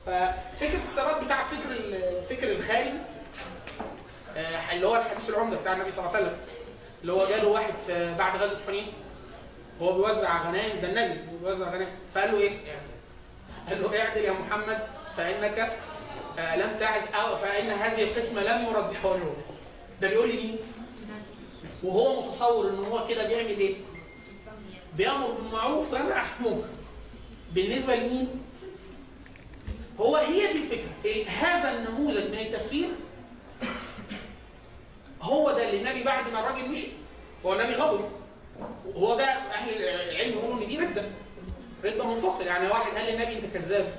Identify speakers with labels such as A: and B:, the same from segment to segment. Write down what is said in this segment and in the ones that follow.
A: ففكره الثبات بتاع فكر الفكر الخارجي آه، اللي هو الحديث العمده بتاع النبي صلى الله عليه وسلم اللي هو جاله واحد في بعد غزوه حنين هو بيوزع غنائم ده النبي بيوزع غنائم فقال له ايه؟ قال له اعدل يا محمد فانك آه، لم تعد او فان هذه القسمه لم يرد بحوله ده بيقول لي مين؟ وهو متصور ان هو كده بيعمل ايه؟ بيامر بالمعروف وينهى عن المنكر بالنسبه لمين؟ هو هي دي الفكره إيه؟ هذا النموذج من التفكير هو ده اللي النبي بعد ما الراجل مشي هو النبي غضب وهو ده اهل العلم يقولوا ان دي رده رده منفصل يعني واحد قال للنبي انت كذاب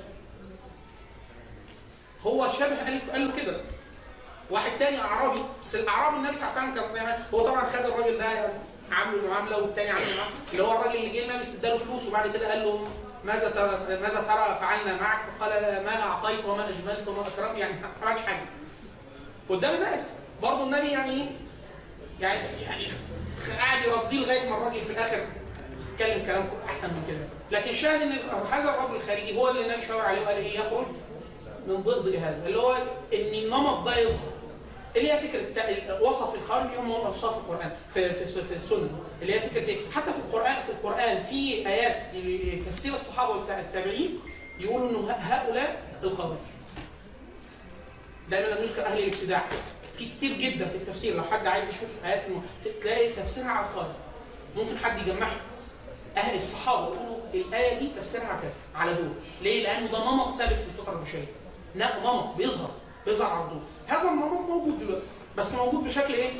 A: هو الشبه قال قال له كده واحد تاني اعرابي بس الاعرابي النبي صلى الله عليه وسلم كان هو طبعا خد الراجل ده عامله معامله والتاني عامله معامله اللي هو الراجل اللي جه النبي اداله فلوس وبعد كده قال له ماذا ترى ماذا ترى فعلنا معك فقال ما اعطيت وما اجملت وما اكرمت يعني ما عملش حاجه قدام الناس برضه النبي يعني ايه؟ يعني يعني قاعد يرضيه لغايه ما الراجل في الاخر اتكلم كلام احسن من كده لكن شاهد ان هذا الرجل الخارجي هو اللي النبي شاور عليه وقال ايه يخرج من ضد هذا اللي هو ان النمط ده يظهر اللي هي فكره الت- وصف الخارج هم هم اوصاف القران في في في السنه اللي هي فكره ايه حتى في القران في القران في ايات تفسير الصحابه والتابعين يقولوا انه هؤلاء الخوارج دايما نذكر اهل الابتداع في كتير جدا في التفسير لو حد عايز يشوف ايات الم- تلاقي تفسيرها على الخارج ممكن حد يجمعها اهل الصحابه يقولوا الايه دي تفسيرها على كذا على دول ليه لانه ده نمط ثابت في الفطره البشريه لا نمط بيظهر بيظهر على الضوء هذا النمط موجود دلوقتي بس موجود بشكل ايه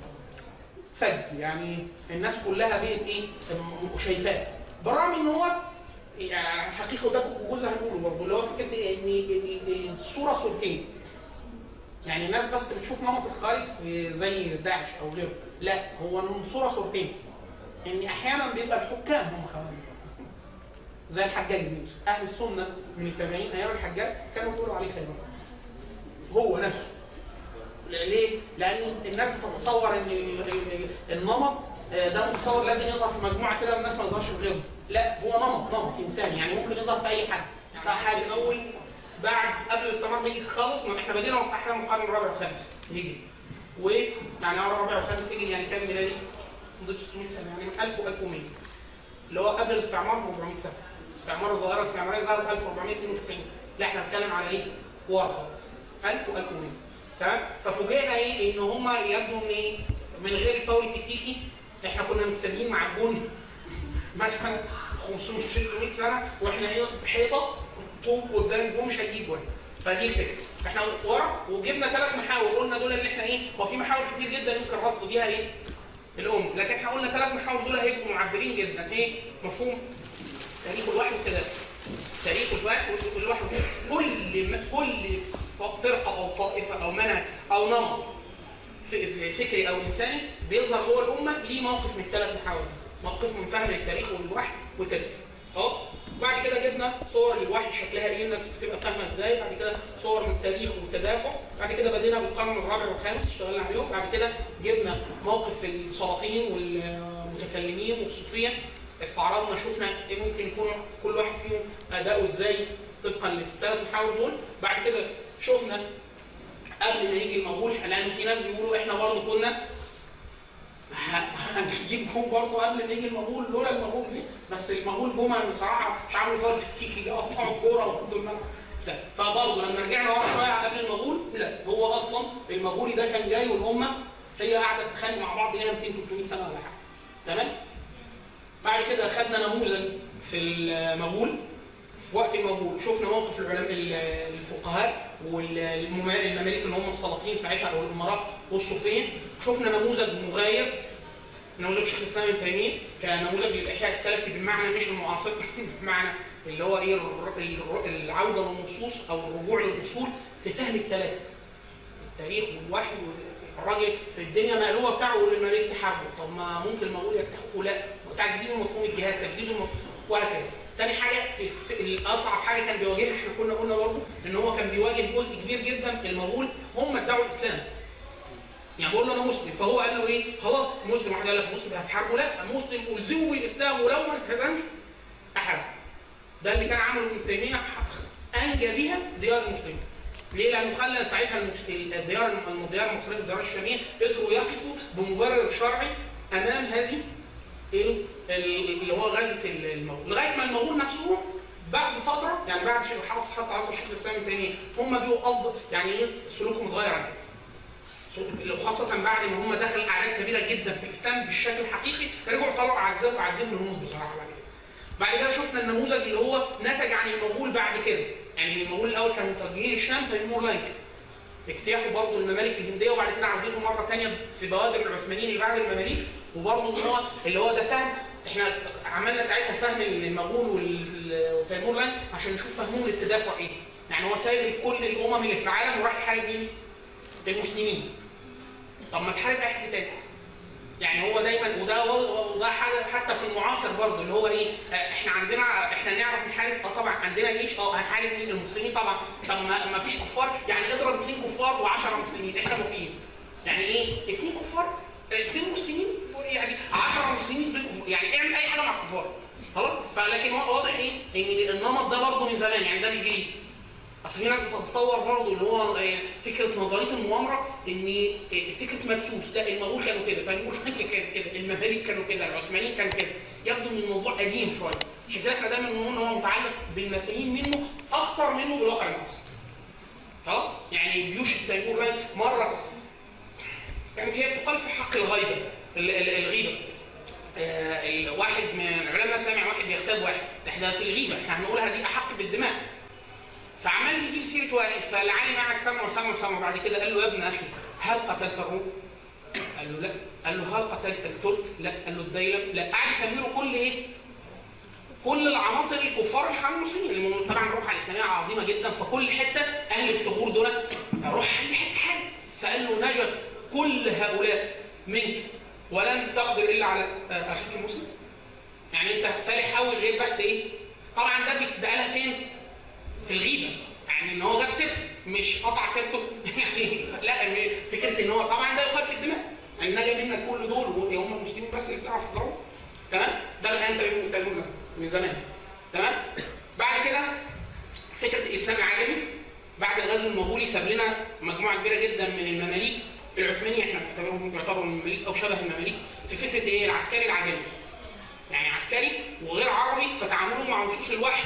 A: فج يعني الناس كلها بقت ايه م- شايفاه برغم ان هو يعني حقيقه وده جزء هنقوله برضه اللي هو فكره إيه؟ ان إن الصوره صورتين يعني الناس بس بتشوف نمط الخارج في زي داعش او غيره لا هو من صوره صورتين ان احيانا بيبقى الحكام هم خوارج زي الحجاج بن يوسف اهل السنه من التابعين ايام الحجاج كانوا بيقولوا عليه خير هو نفسه ليه؟ لأن الناس بتتصور إن ال- ال- ال- النمط آه، ده متصور لازم يظهر في مجموعة كده والناس ما يظهرش في غيره. لا هو نمط نمط إنساني يعني ممكن يظهر في أي حد. صح حاجة الأول بعد قبل الاستعمار ما يجي خالص ما احنا بدينا احنا من القرن الرابع والخامس يجي. ويعني هو الرابع والخامس يجي يعني كام ميلادي؟ مضيف 600 سنة يعني من 1000 و 1100 اللي هو قبل الاستعمار ب 400 سنة. استعمار الظاهرة الاستعمارية ظهرت 1492 لا احنا بنتكلم على ايه؟ ورقة 1000 و 1100 تمام ففوجئنا ايه ان هم يبدو ان ايه من غير الفور التكتيكي احنا كنا مستنيين مع الجون مثلا 500 600 سنه واحنا ايه حيطه طوب قدام الجون مش هيجيب جون فدي الفكره احنا ورا وجبنا ثلاث محاور قلنا دول ان احنا ايه هو في محاور كتير جدا يمكن رصد بيها ايه الام لكن احنا قلنا ثلاث محاور دول هيبقوا معبرين جدا ايه مفهوم تاريخ الواحد كده تاريخ الواحد والواحد كل م- كل فرقه او طائفه او منهج او نمط ف- فكري او انساني بيظهر جوه الامه ليه موقف من الثلاث محاور دي. موقف من فهم التاريخ والوحي والتاريخ اه بعد كده جبنا صور الوحي شكلها ايه الناس بتبقى فاهمه ازاي بعد كده صور من التاريخ والتدافع بعد كده بدينا بالقرن الرابع والخامس اشتغلنا عليهم بعد كده جبنا موقف السلاطين والمتكلمين والصوفيه استعرضنا شفنا ايه ممكن يكون كل واحد فيهم اداؤه ازاي طبقا للثلاث محاور دول بعد كده شفنا قبل ما يجي المغول لان في ناس بيقولوا احنا برضه كنا هنجيب جون برضه قبل ما يجي المغول لولا المغول دي بس المغول جم بصراحه مش عامل فرق تكتيكي قطعوا الكوره وحطوا الملعب لا فبرضه لما رجعنا ورا شويه قبل المغول لا هو اصلا المغولي ده كان جاي والامه هي قاعده تتخانق مع بعض هنا 200 300 سنه ولا حاجه تمام بعد كده خدنا نموذج في المغول في وقت المغول شفنا موقف العلماء الفقهاء والمماليك اللي هم السلاطين ساعتها او الامراء والصوفيه شفنا نموذج مغاير نموذج شيخ الاسلام ابن تيميه كنموذج للاحياء السلفي بالمعنى مش المعاصر بالمعنى اللي هو ايه الر- الر- العوده للنصوص او الرجوع للاصول في فهم الثلاثه التاريخ والوحي الراجل في الدنيا مقلوبه بتاعه يقول المماليك تحاربوا طب ما ممكن المغول يفتحوا لا تجديد مفهوم الجهاد تجديد المفهوم وهكذا تاني حاجه في- في- الاصعب حاجه كان بيواجهها احنا كنا قلنا برضه ان هو كان بيواجه جزء كبير جدا المغول هم ادعوا الاسلام يعني بقول له انا مسلم فهو قال له ايه خلاص مسلم واحد قال لك مسلم هتحاربه لا مسلم الزموا بالاسلام ولو ما التزمش احارب ده اللي كان عمله ابن تيميه انجى بها ديار المسلمين ليه؟ لأنه خلى ساعتها الديار الديار المصرية والديار الشامية قدروا يقفوا بمبرر شرعي أمام هذه اللي هو غزة المغول لغاية ما المغول نفسهم بعد فترة يعني بعد شيخ حصل حتى عصر الشيخ الإسلامي الثاني هم بيقوا أفضل يعني إيه سلوكهم اتغير عن كده خاصة بعد ما هم دخلوا أعداد كبيرة جدا في الإسلام بالشكل الحقيقي رجعوا طلعوا عزاب وعزيهم الهنود بصراحة بعد كده. بعد كده شفنا النموذج اللي هو نتج عن المغول بعد كده يعني المغول الأول كانوا متوجهين الشام فيمور لايك اجتياحوا برضه الممالك الهنديه وبعد كده عودتهم مره ثانيه في بوادر العثمانيين اللي بعد المماليك وبرضه هو اللي هو ده فهم احنا عملنا ساعتها فهم المغول وتيمور لاين عشان نشوف فهمهم للتدافع ايه يعني هو سايب كل الامم اللي في العالم وراح يحارب مين؟ المسلمين طب ما تحارب اي حد تاني يعني هو دايما وده وده حاجه حتى في المعاصر برضه اللي هو ايه احنا عندنا احنا نعرف نحارب اه طبعا عندنا جيش اه هنحارب مين المسلمين طبعا طب ما, ما فيش كفار يعني اضرب اثنين كفار و10 مسلمين احنا موافقين يعني ايه اثنين كفار اثنين مسلمين يعني 10 مسلمين يعني اعمل اي حاجه مع الكفار خلاص فلكن واضح ايه ان النمط ده برضه من زمان يعني ده مش جديد اصل في ناس بتتصور برضه اللي هو فكره نظريه المؤامره ان فكره مدسوس ده المغول كانوا كده فالمغول كانوا كده المماليك كانوا كده العثمانيين كانوا كده يبدو ان الموضوع قديم شويه عشان كده احنا دايما بنقول ان هو متعلق بالمفاهيم منه اكتر منه بالواقع المصري خلاص يعني جيوش التيمور مره كانت هي بتقال في حق الغيبه الغيبه آه واحد من العلماء سامع واحد يغتاب واحد احنا في الغيبه احنا هنقولها دي احق بالدماء فعمال يجيب سيره واحد فالعالم قعد سمع وسمع وسمع بعد كده قال له يا ابن اخي هل قتلت الروم؟ قال له لا قال له هل قتلت الترك؟ لا قال له الديلم لا قعد يسمي كل ايه؟ كل العناصر الكفار المسلمين طبعا الروح الاسلاميه عظيمه جدا فكل حته اهل الثغور دول روح اي حته حاجه فقال له نجت كل هؤلاء منك ولن تقدر الا على اخيك المسلم يعني انت فالح قوي غير بس ايه طبعا ده بقالها فين في الغيبه يعني ان هو جاب سيرته مش قطع سيرته يعني لا فكره ان هو طبعا ده يقال في الدماء يعني نجا منا كل دول هم المسلمين بس اللي بتعرف تضربوا تمام ده الان تقريبا من زمان تمام بعد كده فكره الاسلام العجمي بعد الغزو المغولي ساب لنا مجموعه كبيره جدا من المماليك العثماني احنا بنعتبرهم يعتبروا المماليك او شبه المماليك في فكره ايه العسكري العجمي يعني عسكري وغير عربي فتعاملهم مع نصوص الوحي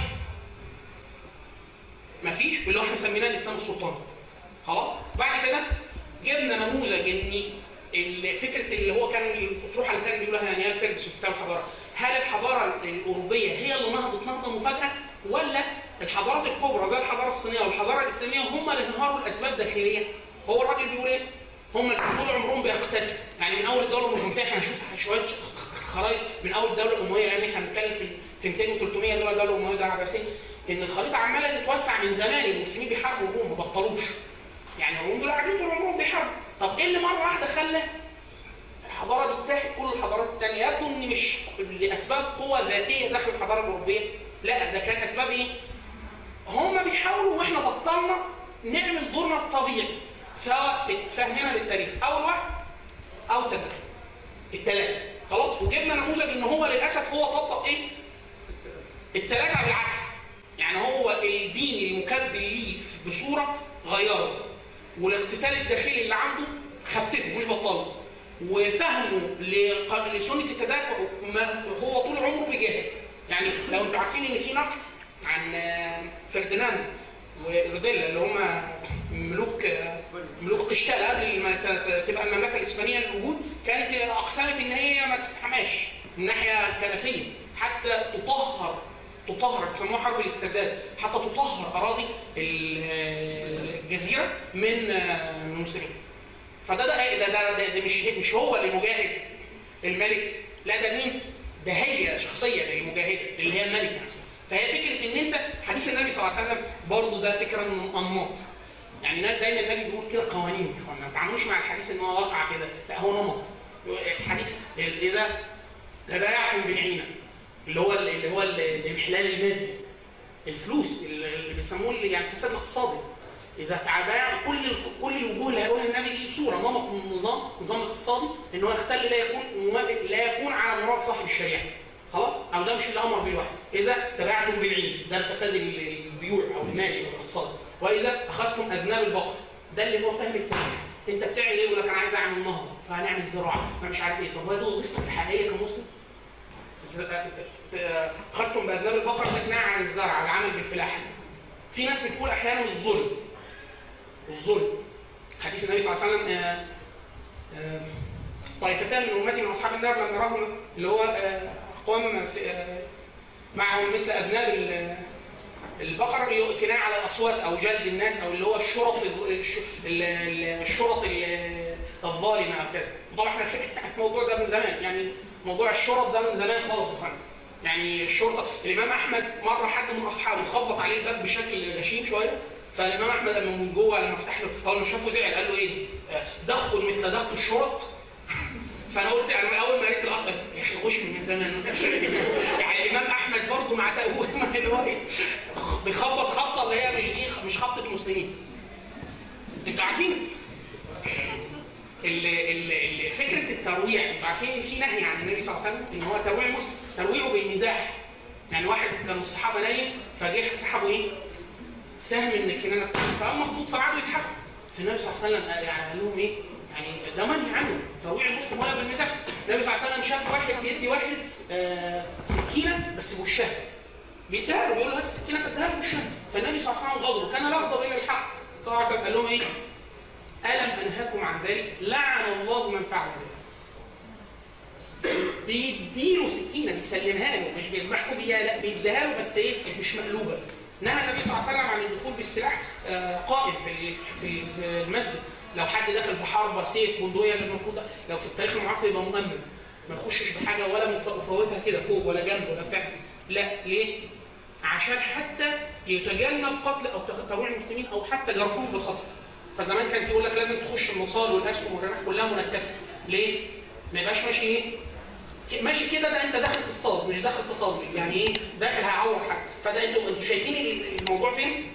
A: مفيش اللي هو احنا سميناه الاسلام السلطاني خلاص بعد كده جبنا نموذج ان فكره اللي هو كان الاطروحه اللي كان بيقولها دانيال فيرجس في كتاب الحضاره هل الحضاره الاوروبيه هي اللي نهضت نهضه مفاجاه ولا الحضارات الكبرى زي الحضاره الصينيه والحضاره الاسلاميه هم اللي انهاروا لاسباب داخليه هو الراجل بيقول ايه؟ هم اللي طول عمرهم بيختلفوا يعني من اول الدوله الامويه احنا هنشوف شويه خرايط من اول الدوله الامويه لان احنا هنتكلم في 200 و 300 دول الدوله الامويه ده العباسيه ان الخريطه عماله تتوسع من زمان المسلمين بيحاربوا الروم ما بطلوش يعني الروم دول قاعدين طول عمرهم بيحاربوا طب ايه اللي مره واحده خلى الحضاره دي تفتح كل الحضارات الثانيه يبدو ان مش لاسباب قوه ذاتيه داخل الحضاره الاوروبيه لا ده كان اسباب ايه؟ هم بيحاولوا واحنا بطلنا نعمل دورنا الطبيعي سواء في فهمنا للتاريخ اول واحد او تدريب الثلاثه خلاص وجبنا نموذج ان هو للاسف هو طبق ايه؟ الثلاثه بالعكس يعني هو الدين المكذب ليه بصوره غيره والاقتتال الداخلي اللي عنده خففه مش بطله وفهمه لسنه التدافع هو طول عمره بيجاهد يعني لو انتوا عارفين ان في نقل عن فرديناند وروديلا اللي هم ملوك ملوك قشتالة قبل ما تبقى المملكه الاسبانيه للوجود كانت اقسمت ان هي ما تستحماش من ناحيه كنسيه حتى تطهر تطهر بيسموها حرب الاسترداد حتى تطهر اراضي الجزيره من المسلمين فده ده ده, ده, ده, ده مش مش هو اللي مجاهد الملك لا ده مين؟ ده هي شخصيه المجاهده اللي هي الملكه نفسها فهي فكره ان انت حديث النبي صلى الله عليه وسلم برضه ده فكره انماط يعني الناس دايما النبي بيقول كده قوانين ما تعاملوش مع الحديث ان هو واقع كده لا هو نمط الحديث اذا تبايعتم بالعينه اللي هو اللي هو الانحلال المادي الفلوس اللي بيسموه يعني الفساد الاقتصادي اذا تعبايع كل كل الوجوه اللي هيقولها النبي دي صوره نمط من النظام نظام اقتصادي ان هو يختل لا يكون موافق لا يكون على مراد صاحب الشريعه خلاص او ده مش اللي امر بالوحي اذا تبعتم بالعين ده الفساد البيوع او المالي او الاقتصادي واذا اخذتم اذناب البقر ده اللي هو فهم التوحيد انت بتعمل ايه يقول لك انا عايز اعمل نهضه فهنعمل زراعه ما مش عارف ايه طب هو ده وظيفتك الحقيقيه كمسلم خدتم باذناب البقر تقنع عن الزرع العمل بالفلاحه في ناس بتقول احيانا الظلم الظلم حديث النبي صلى الله عليه وسلم آه، آه، طائفتان من امتي من اصحاب النار لما راهم اللي هو آه، اقوام في- آه، معهم مثل ابناء ال- البقر كناية على الاصوات او جلد الناس او اللي هو الشرط الش- ال- ال- الشرط ال- الظالمه او كده طبعا احنا في- الموضوع ده من زمان يعني موضوع الشرط ده من زمان خالص يا فندم. يعني الشرطه الامام احمد مره حد من اصحابه خبط عليه الباب بشكل غشيم شويه فالامام احمد لما من جوه لما فتح له اول ما شافه زعل قال له ايه؟ آه، دخل مثل دخل الشرط فانا قلت يعني من اول ما قريت الاصل يا اخي غش من زمان يعني الامام احمد برضه مع تأويل اللي هو ايه بيخبط خبطه اللي هي مش دي مش خبطه مسلمين انتوا عارفين ال- ال- ال- فكره الترويع انتوا عارفين ان في نهي عن النبي صلى الله عليه وسلم ان هو ترويع مسلم ترويعه بالمزاح يعني واحد كان من الصحابه نايم فجه سحبه ايه؟ سهم من الكنانه بتاعته فقام مخبوط فقعدوا يضحكوا فالنبي صلى الله عليه وسلم قال- يعني قال لهم ايه؟ يعني ده منهي عنه ترويع المسلم ولا بالمزاح النبي صلى الله عليه وسلم شاف واحد بيدي واحد آه سكينه بس بوشها بيديها له بيقول له هات السكينه فاديها له بوشها فالنبي صلى الله عليه وسلم غضب كان لا يغضب الا الحق صلى الله عليه وسلم قال لهم ايه؟ ألم أنهاكم عن ذلك لعن الله من فعل ذلك بيديله سكينه بيسلمها له مش بيذبحوا بيها لا بيديها له بس ايه مش مقلوبه نهى النبي صلى الله عليه وسلم عن الدخول بالسلاح آه، قائم في ال- في في المسجد لو حد دخل في حرب سيف بندقيه اللي المفروض لو في التاريخ المعاصر يبقى مؤمن ما يخشش بحاجه ولا مف- مفوتها كده فوق ولا جنب ولا بتاع لا ليه؟ عشان حتى يتجنب قتل او ترويع المسلمين او حتى جرفهم بالخطر فزمان كان يقول لك لازم تخش المصال والاسهم والرماح كلها منكسه ليه؟ ما يبقاش ماشي ايه؟ ماشي كده ده انت داخل تصطاد مش داخل تصلي يعني ايه داخل هيعور حد فده انتوا انتوا شايفين الموضوع فين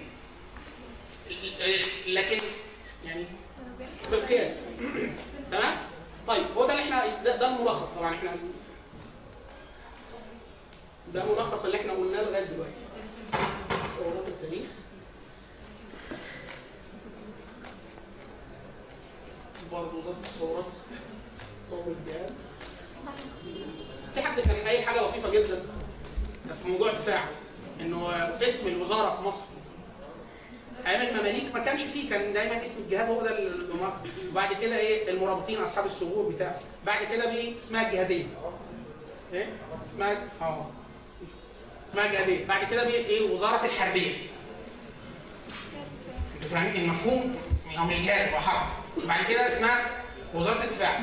A: لكن يعني بالقياس تمام طيب هو ده اللي احنا ده, ده الملخص طبعا احنا ده الملخص اللي احنا قلناه لغايه دلوقتي تصورات التاريخ برضه ده تصورات صور الجهاد في حد كان قايل حاجه لطيفه جدا في موضوع الدفاع انه اسم الوزاره في مصر ايام المماليك ما كانش فيه كان دايما اسم الجهاد هو ده المرض وبعد كده ايه المرابطين اصحاب الثغور بتاع بعد كده بايه اسمها الجهاديه ايه اسمها اه اسمها الجهاديه بعد كده بايه ايه وزاره الحربيه انتوا فاهمين المفهوم هو مش جهاد هو حرب بعد كده اسمها وزاره الدفاع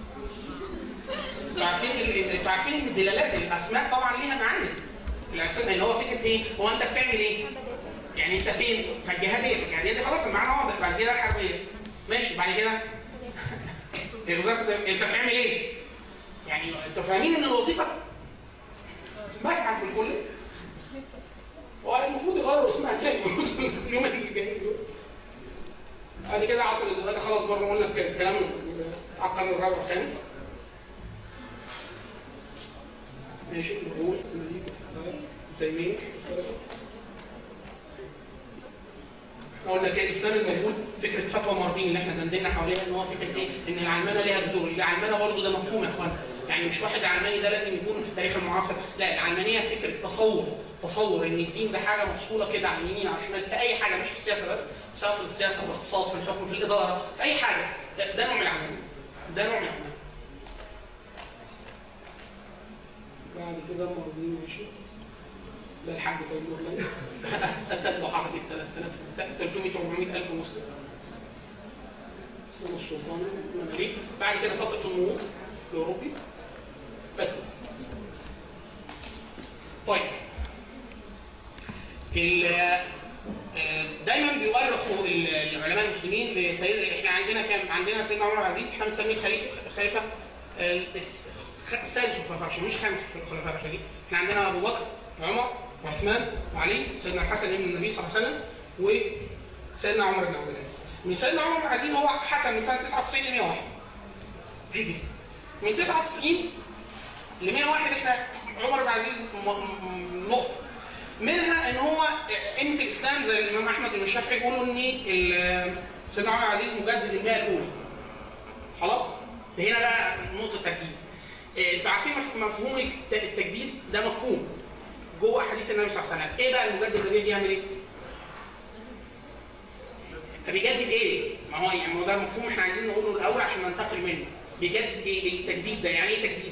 A: انتوا عارفين ال- انتوا عارفين ان دلالات الاسماء طبعا ليها معاني الاسماء اللي هو فكره ايه هو انت بتعمل ايه يعني انت فين فالجهاديه الجهاديه دي خلاص المعنى واضح بعد كده الحربيه ماشي بعد كده وزاره انت بتعمل ايه يعني انتوا فاهمين ان الوظيفه بحث في الكليه هو المفروض يغيروا اسمها تاني اليوم اللي جاي دول بعد كده عصر دلوقتي خلاص بره قلنا الكلام العقل الرابع والخامس ماشي نقول تيمية احنا قلنا كده الاسلام الموجود فكره فتوى مارتين اللي احنا دندنا حواليها ان هو فكره ايه ان العلمانه ليها جذور العلمانه برضه ده مفهوم يا اخوانا يعني مش واحد علماني ده لازم يكون في التاريخ المعاصر لا العلمانيه فكره تصور تصور ان الدين ده حاجه مفصوله كده عن اليمين على الشمال في اي حاجه مش في السياسه بس سواء في السياسه في الاقتصاد في الحكم في الاداره في اي حاجه ده, ده نوع من العلمانيه ده نوع من العلمانيه بعد كده مرضين ماشي ده الحاج طيب والله تتبع حركة 300 400 ألف مسلم اسلام السلطان المماليك بعد كده فترة النمو الأوروبي بس طيب ال آه، دايما بيؤرخوا ال- العلماء المسلمين بسيد احنا عندنا كام عندنا سيدنا عمر العزيز احنا بنسميه الخليفه الخليفه آه، الس- خ- السادس في الخلفاء الراشدين مش خامس في الخلفاء الراشدين احنا عندنا ابو بكر وعمر وعثمان وعلي سيدنا الحسن ابن النبي صلى الله عليه وسلم وسيدنا عمر بن عبد العزيز من سيدنا عمر بن عبد العزيز هو حكم من سنه 99 ل 101 هجري من 99 ل 101 احنا عمر بن عبد العزيز م- م- نقطه منها ان هو قيمه الاسلام زي الامام احمد بن الشافعي يقولوا ان ال- سيدنا عمر العزيز مجدد المئه الاولى خلاص فهنا بقى نقطه تجديد إيه، انتوا عارفين مف- مفهوم الت- التجديد ده مفهوم جوه احاديث النبي صلى الله عليه وسلم ايه بقى المجدد اللي بيجي يعمل ايه؟ طب بيجدد ايه؟ ما هو يعني ما هو ده مفهوم احنا عايزين نقوله الاول عشان ننتقل منه بيجدد ايه؟ التجديد ده يعني ايه تجديد؟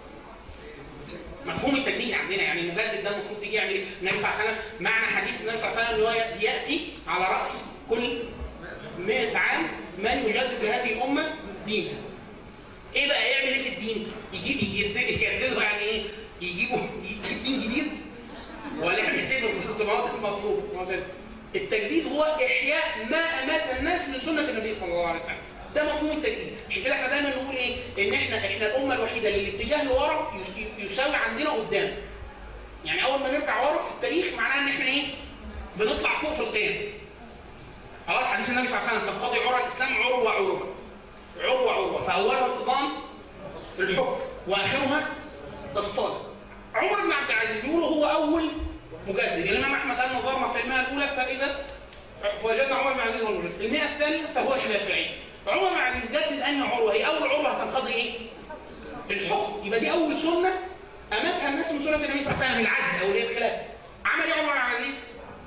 A: مفهوم التجديد عندنا يعني المجدد ده المفروض يجي يعمل ايه؟ النبي صلى الله عليه وسلم معنى حديث النبي صلى الله عليه وسلم ان هو ياتي على راس كل 100 عام من يجدد لهذه الامه دينها. ايه بقى يعمل ايه في الدين؟ يجيب يجدد يجدده يعني ايه؟ يجيبوا يجيب دين جديد ولا يعمل في المواقف المطلوب التجديد هو احياء ما امات الناس من سنه النبي صلى الله عليه وسلم ده مفهوم التجديد عشان كده احنا دايما نقول ايه ان احنا احنا الامه الوحيده اللي الاتجاه لورا يس- يساوي عندنا قدام يعني اول ما نرجع ورا في التاريخ معناه ان احنا ايه بنطلع فوق في القيم خلاص حديث النبي صلى الله عليه وسلم تنقضي عرى الاسلام عروه عروه عروه عروه فاولها انتظام الحكم واخرها الصلاه عمر بن عبد العزيز بيقول هو اول مجدد الامام احمد قال نظرنا في المئه الاولى فاذا وجدنا عمر بن عبد العزيز هو المجدد المئه الثانيه فهو الشافعي عمر بن عبد العزيز جدد انهي عروه هي اول عروه هتنقضي ايه؟ الحكم يبقى دي اول سنه امامها الناس من سنه النبي صلى الله عليه وسلم العدل او اللي هي الخلاف عمل ايه عمر بن عبد العزيز؟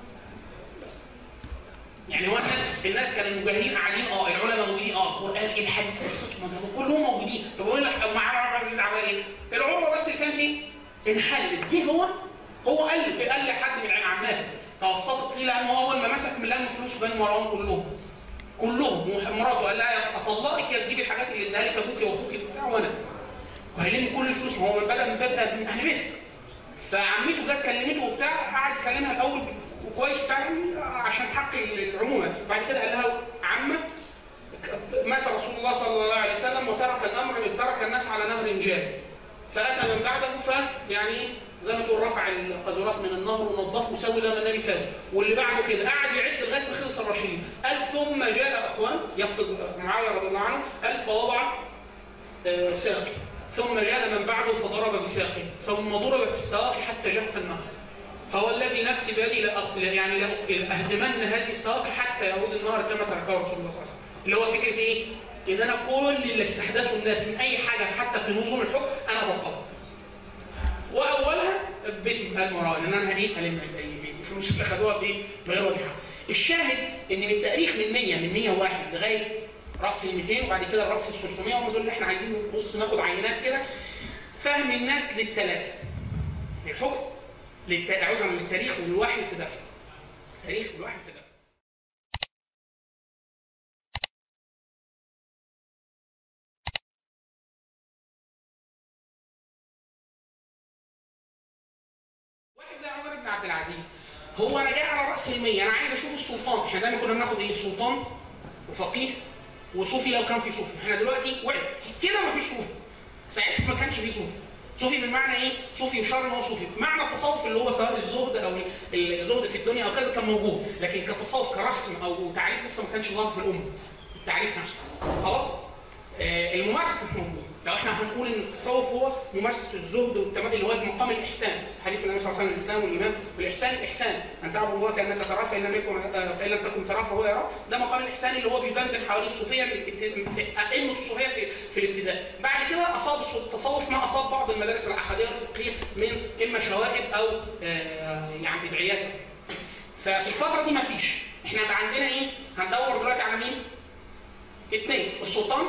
A: يعني هو الناس الناس كانوا المجاهدين قاعدين اه العلماء موجودين اه القران الحديث السنه ما كانوا كلهم موجودين طب بقول لك او مع عمر بن عبد العزيز عمل ايه؟ العروه بس اللي كانت ايه؟ انحلت جه هو هو الف قال لحد من عماته توسطت فيه لانه اول ما مسك من لم فلوس بني مروان كلهم كلهم مراته قال لها اطلقك يا تجيبي الحاجات اللي اداها لك ابوكي واخوكي وبتاع وانا وهيلم كل الفلوس ما هو من بدا من بدا من اهل بيته فعمته جت كلمته وبتاع قعد يكلمها الاول وكويس بتاع عشان حق العمومه بعد كده قال لها عمه مات رسول الله صلى الله عليه وسلم وترك الامر ترك الناس على نهر جاري فاتى من بعده فيعني زي ما تقول رفع القذورات من النهر ونظفه وسوي زي ما النبي سوى واللي بعده كده قعد يعد لغايه ما خلص الرشيد قال ثم جاء اخوان يقصد معاويه رضي الله عنه قال فوضع آه، ساقي ثم جاء من بعده فضرب بساقه ثم ضربت السواقي حتى جف النهر فهو الذي نفسي بيدي لأق... يعني لأهدمن هذه السواقي حتى يعود النهر كما تركه رسول الله صلى الله عليه وسلم اللي هو فكره ايه؟ اذا انا كل اللي استحدثه الناس من اي حاجه حتى في نظام الحكم انا بطلت واولها بيت المراه لان انا هنيت هلم الفلوس اللي خدوها بايه؟ بغير وجه حق. الشاهد ان من التاريخ من 100 من 101 لغايه راس ال 200 وبعد كده الراس ال 300 هم دول اللي احنا عايزين نبص ناخد عينات كده فهم الناس للثلاثه الحكم للت... عذرا للتاريخ والوحي والتدفق التاريخ والوحي والتدفق واحد زي عمر بن عبد العزيز هو انا جاي على راس المية انا عايز اشوف السلطان احنا دايما كنا بناخد ايه سلطان وفقيه وصوفي لو كان في صوفي احنا دلوقتي وقع كده ما فيش صوفي ساعتها ما كانش في صوفي صوفي بمعنى ايه؟ صوفي يشار ان هو صوفي، معنى التصوف اللي هو سواء الزهد او الزهد في الدنيا او كذا كان موجود، لكن كتصوف كرسم او تعريف لسه ما كانش ظاهر في الامه. التعريف نفسه. خلاص؟ آه الممارسه مش موجود. لو احنا هنقول ان التصوف هو ممارسه الزهد والتمادي اللي هو مقام الاحسان، حديث النبي صلى الله عليه وسلم الاسلام والايمان والاحسان الاحسان، ان تعبد الله كانك تراه فان لم يكن فان لم تكن تراه فهو يراه، ده مقام الاحسان اللي هو بيدندن حوالين الصوفيه ائمه الصوفيه في, في الابتداء. بعد كده اصاب التصوف ما اصاب بعض المدارس العقديه الفقهيه من اما شوائب او آه يعني بدعيات. ففي الفتره دي ما فيش. احنا بقى عندنا ايه؟ هندور دلوقتي على مين؟ اثنين السلطان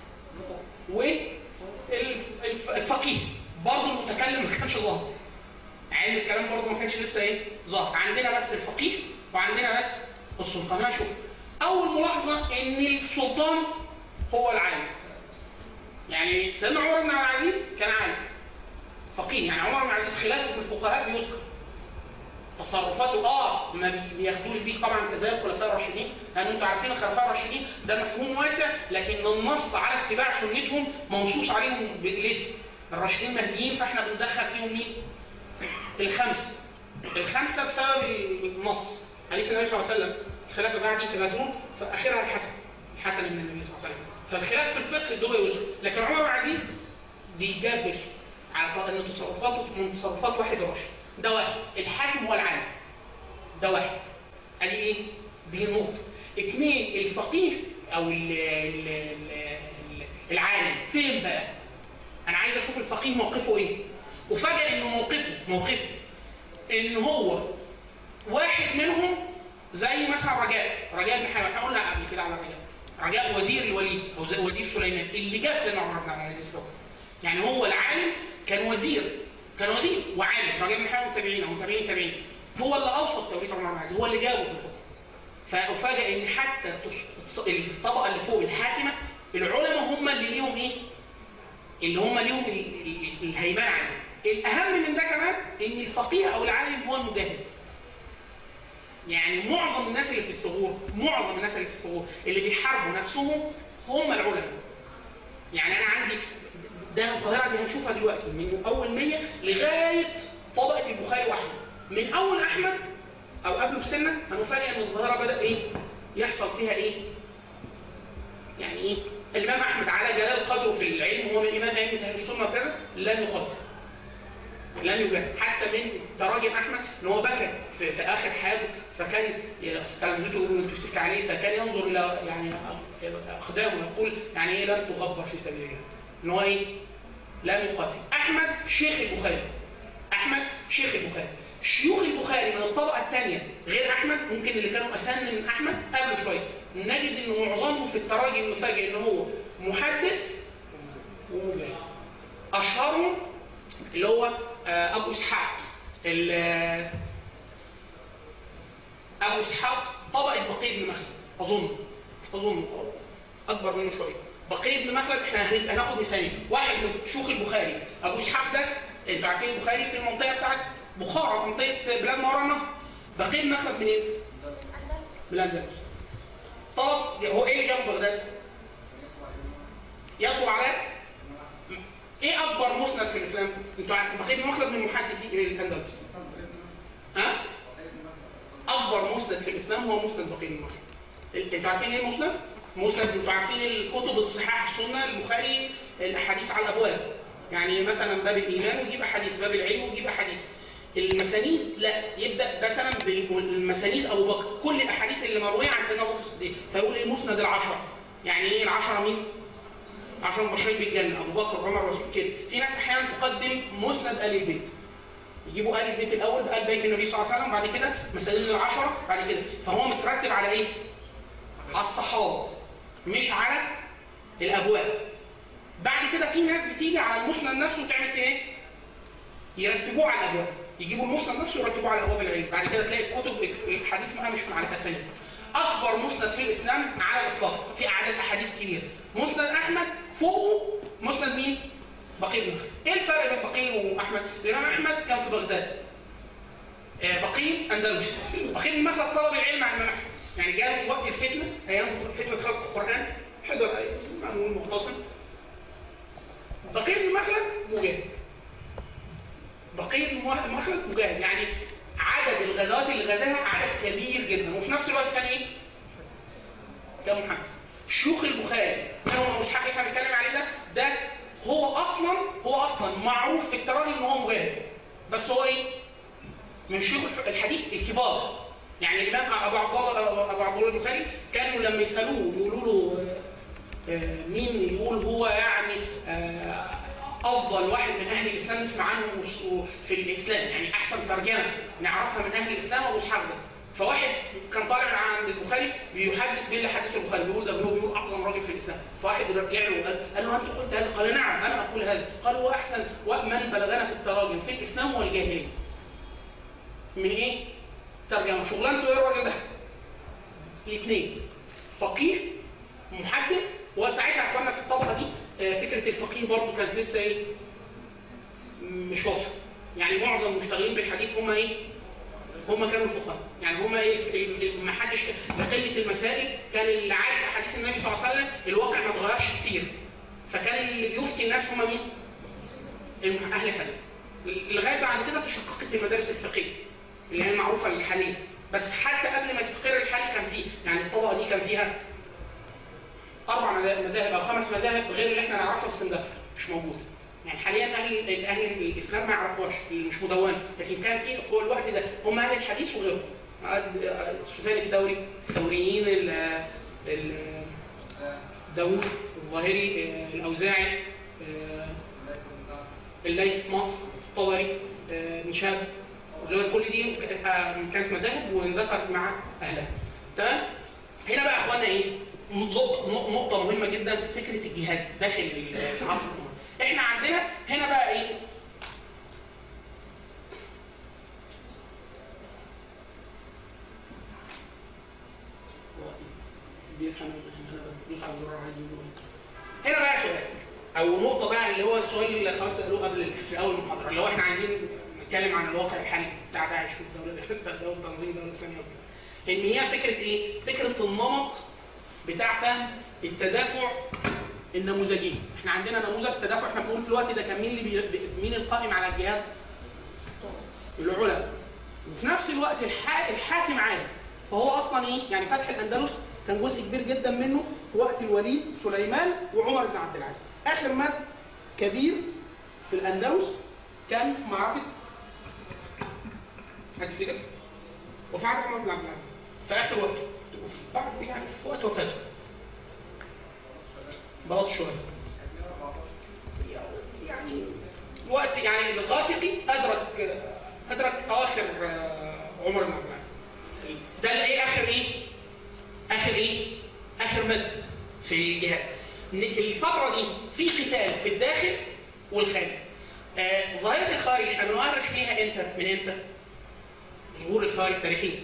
A: والفقيه برضه المتكلم ما كانش ظاهر علم الكلام برضه ما كانش لسه ايه ظاهر عندنا بس الفقيه وعندنا بس السلطان شوف اول ملاحظه ان السلطان هو العالم يعني سيدنا عمر بن عبد العزيز كان عالم فقيه يعني عمر بن عبد العزيز خلافه في الفقهاء بيذكر تصرفاته اه ما بياخدوش بيه طبعا كذلك الخلفاء الراشدين لان انتم عارفين الخلفاء الراشدين ده مفهوم واسع لكن النص على اتباع سنتهم منصوص عليهم بالاسم الراشدين مهديين فاحنا بندخل فيهم مين؟ الخمسه الخمسه بسبب النص حديث النبي صلى الله عليه وسلم الخلافه بعدي ثلاثون فاخرها الحسن الحسن من النبي صلى الله عليه وسلم فالخلاف في الفقه الدول يوسف لكن عمر بن عزيز بيجاب باسمه على ان تصرفاته من تصرفات واحد راشد ده واحد الحاكم هو العالم ده واحد ادي ايه دي نقطه اثنين الفقيه او ال ال ال العالم فين بقى انا عايز اشوف الفقيه موقفه ايه وفجأة انه موقفه موقفه ان هو واحد منهم زي مثلا رجاء رجاء بن حيوان احنا قلنا قبل كده على رجاء رجاء وزير الوليد او زي وزير سليمان اللي جاب سيدنا عمر بن عبد العزيز الحكم يعني هو العالم كان وزير كان وزير وعالم رجاء بن حيوان متابعين او متابعين تابعين هو اللي اوصف توليد عمر بن عبد العزيز هو اللي جابه في الحكم فأفاجئ ان حتى تص- الطبقه اللي فوق الحاكمه العلماء هم اللي ليهم ايه؟ اللي هم ليهم ال- ال- الهيمنه عليه. الاهم من ده كمان ان الفقيه او العالم هو المجاهد. يعني معظم الناس اللي في الثغور معظم الناس اللي في الثغور اللي بيحاربوا نفسهم هم العلماء. يعني انا عندي ده الظاهره دي هنشوفها دلوقتي من اول 100 لغايه طبقه البخاري واحمد. من اول احمد او قبله بسنه هنفاجئ ان الظاهره بدا ايه؟ يحصل فيها ايه؟ يعني ايه؟ الامام احمد على جلال قدره في العلم هو من امام ائمه اهل السنه وكذا لن يخالف. لن يجاهد حتى من تراجم احمد ان هو بكى في, في اخر حياته فكان تلامذته يقولوا انتوا تشتكي عليه فكان ينظر الى يعني اقدامه يقول يعني ايه لن تغبر في سبيل الله ان هو ايه؟ لن يقاتل احمد شيخ البخاري احمد شيخ البخاري شيوخ البخاري من الطبقه الثانيه غير احمد ممكن اللي كانوا اسن من احمد قبل شويه نجد ان معظمهم في التراجم نفاجئ ان هو محدث ومجاهد اشهرهم اللي هو آه، ابو اسحاق ال- آه، ابو اسحاق طبقه بقي بن مخلد اظن اظن اكبر منه شويه بقي بن مخلد احنا هن- هناخد مثالين واحد من شيوخ البخاري ابو اسحاق ده انتوا عارفين البخاري في المنطقه بتاعت بخارى منطقه بلاد ما وراء النهر بقي بن مخلد منين؟ من الاندلس طلب هو ايه اللي جابه بغداد؟ يطلب على ايه اكبر مسند في الاسلام؟ انتوا عارفين بقي بن مخلد من محدثي الاندلس ها؟ اكبر مسند في الاسلام هو مسند بقي بن مخلد انتوا عارفين ايه المسند؟ مسند انتوا عارفين الكتب الصحاح السنه البخاري الاحاديث على الابواب يعني مثلا باب الايمان ويجيب احاديث باب العلم ويجيب احاديث المسانيد لا يبدا مثلا بالمسانيد ابو بكر كل الاحاديث اللي مرويه عن سيدنا ابو بكر الصديق فيقول المسند العشره يعني ايه العشره مين؟ عشان مبشرين بالجنه ابو بكر وعمر وعثمان كده في ناس احيانا تقدم مسند ال البيت يجيبوا ال البيت الاول بقى بيت النبي صلى الله عليه وسلم بعد كده مسانيد العشره بعد كده فهو مترتب على ايه؟ على الصحابه مش على الابواب بعد كده في ناس بتيجي على المسند نفسه وتعمل فيه ايه؟ يرتبوه على الابواب يجيبوا المسند نفسه ويرتبوه على ابواب العلم بعد كده تلاقي الكتب الحديث معاها مش على اسانيد اكبر مسند في الاسلام على الاطلاق في اعداد احاديث كبيره مسند احمد فوقه مسند مين؟ بقي بن مخلد. ايه الفرق بين بقي واحمد؟ الامام احمد كان في بغداد آه، بقي اندلس بقي بن مخلد طلب العلم عن الامام احمد يعني جاء في وقت الفتنه ايام فتنه خلق القران حضر ايه معمول مختصر بقي بن مخلد مجاهد بقي بن مخلد مجاهد يعني عدد الغزوات اللي غزاها عدد كبير جدا وفي نفس الوقت كان ايه؟ كان محدث شيوخ البخاري كانوا مش حق احنا بنتكلم عليه ده ده هو اصلا هو اصلا معروف في التراجم ان هو مجاهد بس هو ايه؟ من شيوخ الحديث الكبار يعني الامام ابو عبد الله ابو عبد الله البخاري كانوا لما يسالوه يقولوا له آه، مين يقول هو يعني آه، افضل واحد من اهل الاسلام نسمع عنه وش- في الاسلام يعني احسن ترجمه نعرفها من اهل الاسلام ابو اسحاق ده فواحد كان طالع عند البخاري بيحدث باللي حديث البخاري بيقول ده هو بيقول اعظم راجل في الاسلام فواحد رجع له وقال قال له انت قلت هذا قال نعم انا اقول هذا قال هو احسن ومن بلغنا في التراجم في الاسلام والجاهليه من ايه؟ ترجمه شغلانته ايه الراجل ده؟ الاثنين فقيه محدث وساعتها اخوانا في الطبقه دي آه، فكره الفقيه برضه كانت لسه ايه؟ مش واضحه يعني معظم المشتغلين بالحديث هم ايه؟ هم كانوا الفقهاء يعني هم ايه ال- ال- ما حدش لقله المسائل كان اللي عارف احاديث النبي صلى الله عليه وسلم الواقع ما اتغيرش كتير فكان اللي بيفتي الناس هم مين؟ الم- اهل الحديث لغايه بعد كده تشققت المدارس الفقهيه اللي هي المعروفه للحاليه بس حتى قبل ما تستقر الحالي كان فيه يعني الطبقه دي كان فيها اربع مذا- مذاهب او خمس مذاهب غير اللي احنا نعرفها في السندفه مش موجوده يعني حاليا اهل اهل الاسلام ما يعرفوهاش اللي مش مدونه لكن كان في في الوقت ده هم اهل الحديث وغيرهم سفيان الثوري الثوريين ال- ال- داوود الظاهري آه، الاوزاعي آه، الليث في مصر الطبري آه، نشاد دول كل دي كانت- آه، كانت مذاهب واندثرت مع اهلها تمام هنا بقى يا اخوانا ايه نقطة نقطة مهمة جدا في فكرة الجهاد داخل العصر الأموي. احنا عندنا هنا بقى ايه بيفهم هنا بيدوس على الزرار عايز يقول إيه. هنا بقى سؤال او نقطه بقى اللي هو السؤال اللي خلاص سالوه قبل في اول المحاضره اللي هو احنا عايزين نتكلم عن الواقع الحالي بتاع داعش والدوله الاسلاميه الدوله تنظيم الدوله الاسلاميه وكده. ان هي فكره ايه؟ فكره النمط بتاع فهم التدافع النموذجي احنا عندنا نموذج تدافع احنا بنقول في الوقت ده كان مين اللي بي... بي- مين القائم على الجهاد؟ العلماء وفي نفس الوقت الح... الحاكم عالم فهو اصلا ايه؟ يعني فتح الاندلس كان جزء كبير جدا منه في وقت الوليد سليمان وعمر بن عبد العزيز. اخر مد كبير في الاندلس كان في معركه هتفتكر؟ وفعل عمر بن عبد العزيز في اخر وقت بعد يعني في وقت وفاته بلاط شويه يعني وقت يعني الغافقي ادرك ادرك اواخر آه، عمر بن عبد العزيز ده اللي ايه اخر ايه اخر ايه اخر مد في الجهاد إن الفتره دي في قتال في الداخل والخارج آه، ظاهره الخارج احنا بنؤرخ فيها امتى من امتى ظهور الخارج تاريخيا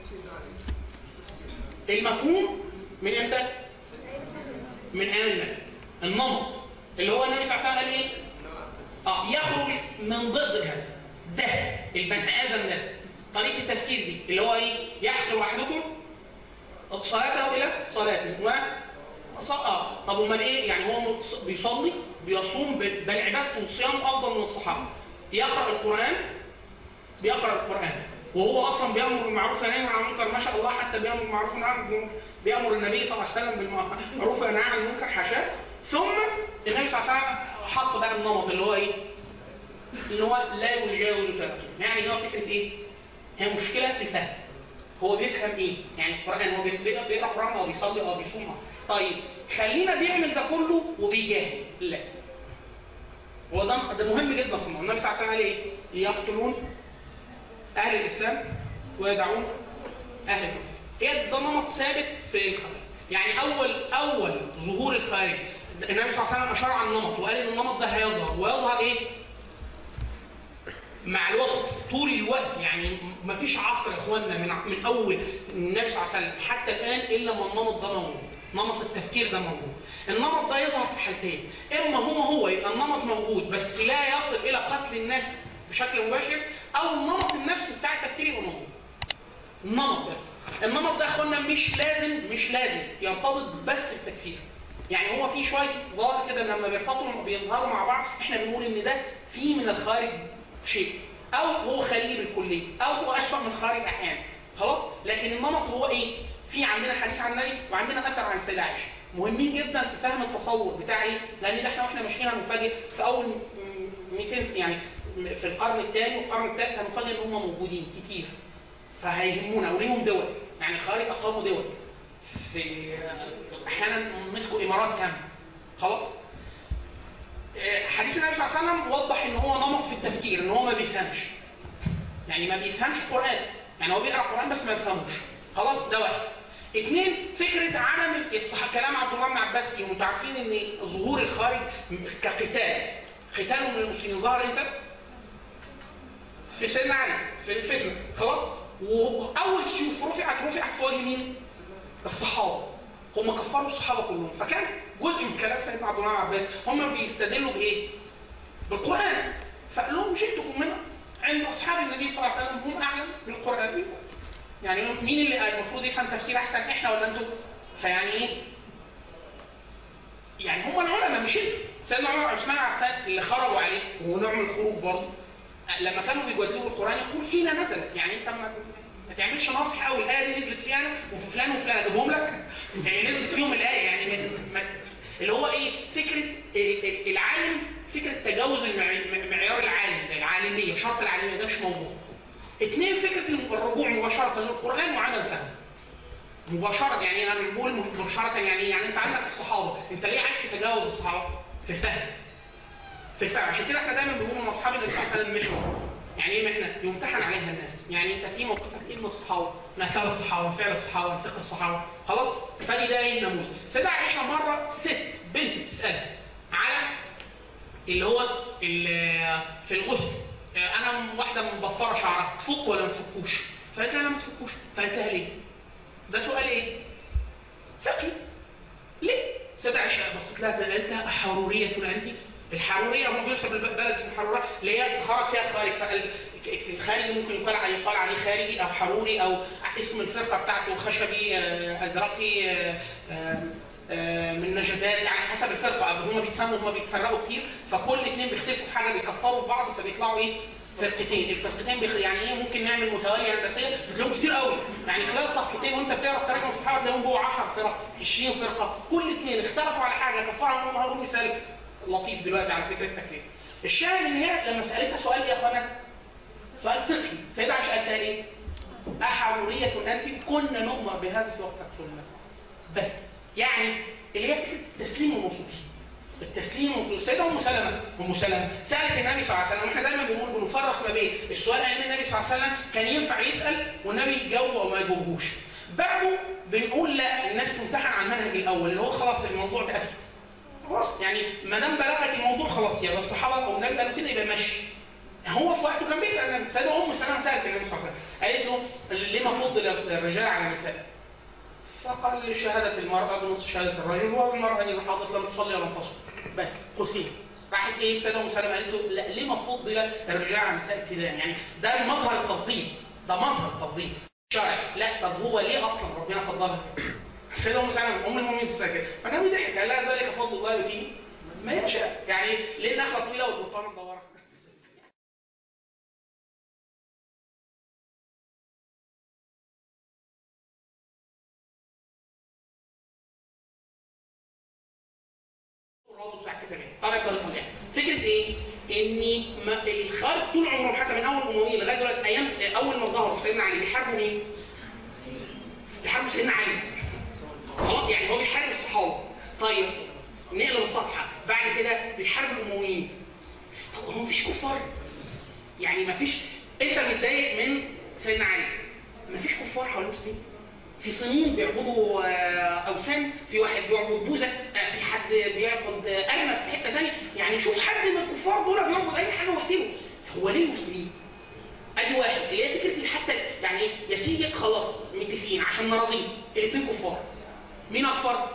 A: المفهوم من امتى من ايام النبي النمط اللي هو النبي صلى الله عليه وسلم قال ايه اه يخرج من ضد هذا ده البني ادم ده طريقه التفكير دي اللي هو ايه يحقر احدكم صلاته الى صلاته و ص- اه طب امال ايه يعني هو متص- بيصلي بيصوم ب- بل عبادته والصيام افضل من الصحابه يقرا القران بيقرا القران وهو اصلا بيامر بالمعروف وينهى عن المنكر ما شاء الله حتى بيامر بالمعروف وينهى عن المنكر بيامر النبي صلى الله عليه وسلم بالمعروف وينهى عن المنكر حاشاه ثم النبي صلى الله عليه وسلم حط بقى النمط اللي هو ايه؟ اللي هو لا يجاوز 30 يعني هو فكره ايه؟ هي مشكله في الفهم هو بيفهم ايه؟ يعني القران هو بيقرا بيقرا قران او بيصلي او بيصوم طيب خلينا بيعمل ده كله وبيجاهد لا هو ده ده مهم جدا في الموضوع النبي صلى الله عليه وسلم قال ايه؟ يقتلون اهل الاسلام ويدعون اهل الكفر هي ده نمط ثابت في الخارج يعني اول اول ظهور الخارج النبي صلى الله عليه وسلم اشار على النمط وقال ان النمط ده هيظهر ويظهر ايه؟ مع الوقت طول الوقت يعني ما فيش عصر يا اخواننا من من اول النبي صلى الله عليه وسلم حتى الان الا ما النمط ده موجود نمط التفكير ده موجود النمط ده يظهر في حالتين اما هو هو يبقى النمط موجود بس لا يصل الى قتل الناس بشكل مباشر او النمط النفسي بتاع التفكير يبقى موجود النمط بس النمط ده يا اخوانا مش لازم مش لازم يرتبط بس بالتكفير يعني هو في شويه ظاهر كده لما بيرتبطوا بيظهروا مع بعض احنا بنقول ان ده في من الخارج شيء او هو خليه بالكليه او هو اشبه من الخارج احيانا خلاص لكن النمط هو ايه في عندنا حديث عن النبي وعندنا اثر عن السيده عائشه مهمين جدا في فهم التصور بتاع ايه لان ده احنا واحنا ماشيين هنفاجئ في اول م- 200 يعني في القرن الثاني والقرن الثالث هنفاجئ ان هم موجودين كتير فهيهمونا وليهم دول يعني الخارج اقاموا دول في احيانا مسكوا امارات كامله خلاص آه، حديث النبي صلى الله عليه وسلم وضح ان هو نمط في التفكير ان هو ما بيفهمش يعني ما بيفهمش القران يعني هو بيقرا القران بس ما بيفهموش خلاص ده واحد اثنين فكره عدم الصح... كلام عبد الله بن عباس فيه وانتوا عارفين ان ظهور الخارج كقتال قتال من المسلمين ظهر امتى؟ في سيدنا علي في الفتنه خلاص واول سيوف رفعت رفعت في وجه مين؟ الصحابه هم كفروا الصحابه كلهم فكان جزء من كلام سيدنا عبد الله بن عباس هم بيستدلوا بايه؟ بالقران فقال لهم جئتكم من عند اصحاب النبي صلى الله عليه وسلم هم اعلم بالقران منكم يعني مين اللي المفروض يفهم تفسير احسن احنا ولا انتم؟ فيعني ايه؟ يعني هم العلماء مش انتوا سيدنا عمر عثمان عفان اللي خرجوا عليه وهو نوع من الخروج برضه لما كانوا بيجودوا القران يقول فينا نزلت يعني انت ما ما تعملش نصح قوي الايه دي نزلت فينا وفي فلان وفلان اجيبهم لك يعني نزلت فيهم الايه يعني من- ما- اللي هو ايه فكره ال- ال- العالم فكره تجاوز المعيار العالم العالميه شرط العالميه ده مش موجود اثنين فكره الرجوع مباشره للقران وعدم فهمه مباشرة يعني انا بقول مباشرة يعني يعني انت عندك الصحابة انت ليه عايز تتجاوز الصحابة في الفهم في الفهم عشان كده احنا دايما بنقول ان اصحاب النبي صلى الله عليه وسلم مشوا يعني ايه محنة يمتحن عليها الناس يعني انت في موقفك ايه من الصحابة مثال الصحابة فعل الصحابة فقه الصحابة خلاص فدي ده ايه النموذج سيدة عائشة مرة ست بنت بتسألها على اللي هو اللي في الغسل انا واحدة مبفرة شعرها تفك ولا ما تفكوش فقالت لها لا ما تفكوش فقالت لها ليه ده سؤال ايه فقهي ليه سيدة عائشة بصت لها قالت لها أحرورية أنت الحرورية هو بيوصف البلد اسمه حرورة اللي هي خرج فيها خارج الخارجي ممكن يقال يقال عليه خارجي أو حروري أو اسم الفرقة بتاعته خشبي أزرقي من نجدات يعني حسب الفرقة هم بيتسموا هم بيتفرقوا كتير فكل اثنين بيختلفوا في حاجة بيكفروا في بعض فبيطلعوا ايه فرقتين الفرقتين بيخ... يعني ايه ممكن نعمل متواليه هندسيه بتلاقيهم كتير قوي يعني خلال صفحتين وانت بتقرا تراجم الصحابه تلاقيهم جوه 10 فرق 20 فرقه كل اثنين اختلفوا على حاجه كفروا عنهم هقول مثال لطيف دلوقتي على فكره التكليف الشاهد ان هي لما سالتها سؤال يا اخوانا سؤال فقهي سيدة عائشة قالت ايه؟ أحرورية أنت كنا نؤمر بهذا في وقت تكفر الناس بس يعني اللي هي فكرة تسليم النصوص التسليم السيدة أم سلمة أم سلمة سألت النبي صلى الله عليه وسلم واحنا دايما بنقول بنفرق ما بين السؤال أيام النبي صلى الله عليه وسلم كان ينفع يسأل والنبي يجاوب أو ما يجاوبوش بعده بنقول لا الناس تمتحن على المنهج الأول اللي هو خلاص الموضوع ده قفل خلاص يعني ما دام بلغت الموضوع خلاص يبقى الصحابة أو النبي قالوا كده يبقى ماشي هو في وقته كان بيسأل النبي سيدة أم سلمة سألت النبي صلى الله عليه وسلم قالت له لما فضل الرجال على النساء فقال شهادة المرأة بنصف شهادة الرجل والمرأة إذا حاضت لم تصلي ولم تصل بس قوسين راحت ايه سيدة ام سلمة قالت له لا ليه ما فضل الرجال على النساء ابتداء يعني ده مظهر التفضيل ده مظهر التفضيل شرعي لا طب هو ليه اصلا ربنا فضلها سيدة ام سلمة ام المؤمنين تسكت فالنبي ضحك قال لها ذلك فضل الله يؤتيه ما يشاء يعني ليه النخله طويله والبرتقانه مدوره الرابط بتاع كده طريقه طريقه يعني فكره ايه ان ما الخارج طول عمره حتى من اول الامويين لغايه دلوقتي ايام اول ما ظهر سيدنا علي بيحاربوا مين بيحاربوا سيدنا علي خلاص يعني هو بيحارب الصحابه طيب نقلب الصفحه بعد كده بيحارب الامويين طب هو مفيش كفار يعني مفيش انت متضايق من سيدنا علي مفيش كفار حوالين المسلمين في صينيين بيعبدوا اوثان في واحد بيعبد بوذا في حد بيعبد ارنب في حته ثانيه يعني شوف حد من الكفار دول بيعبد اي حاجه واحترمه هو ليه المسلمين ادي واحد اللي هي فكره حتى يعني ايه يا سيدي خلاص متفقين عشان نراضيه الاثنين كفار مين اكفر؟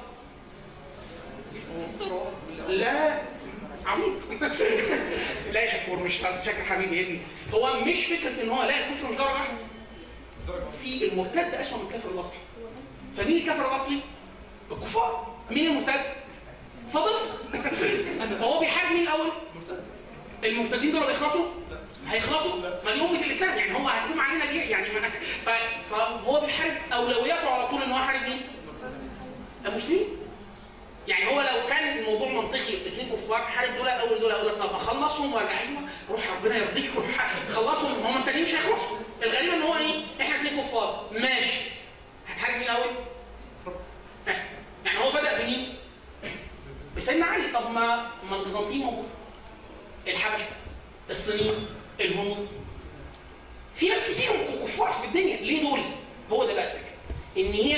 A: لا عميق لا شكور مش شكل حبيبي ابني هو مش فكره ان هو لا الكفر مش درجه واحده في المرتد أسوأ من الكافر الأصلي فمين الكافر الأصلي؟ الكفار مين المرتد؟ فضل هو بيحارب مين الأول؟ المرتدين دول هيخلصوا؟ هيخلصوا ما اليوم في الإسلام يعني هو هيقوم علينا ليه يعني ما فهو بيحارب أولوياته على طول إن هو يحارب مين؟ المسلمين يعني هو لو كان الموضوع منطقي الاثنين كفار حارب دول الاول دول اقول لك طب اخلصهم وارجع لهم روح ربنا يرضيك روح خلصهم هم التانيين مش هيخلصوا الغريب ان هو ايه احنا اثنين كفار ماشي هتحارب مين الاول يعني هو بدا بمين بسيدنا علي طب ما ما البيزنطيين موجود الحبشه الصينيين الهنود في ناس كتير كفار في الدنيا ليه دول هو ده بقى الفكره ان هي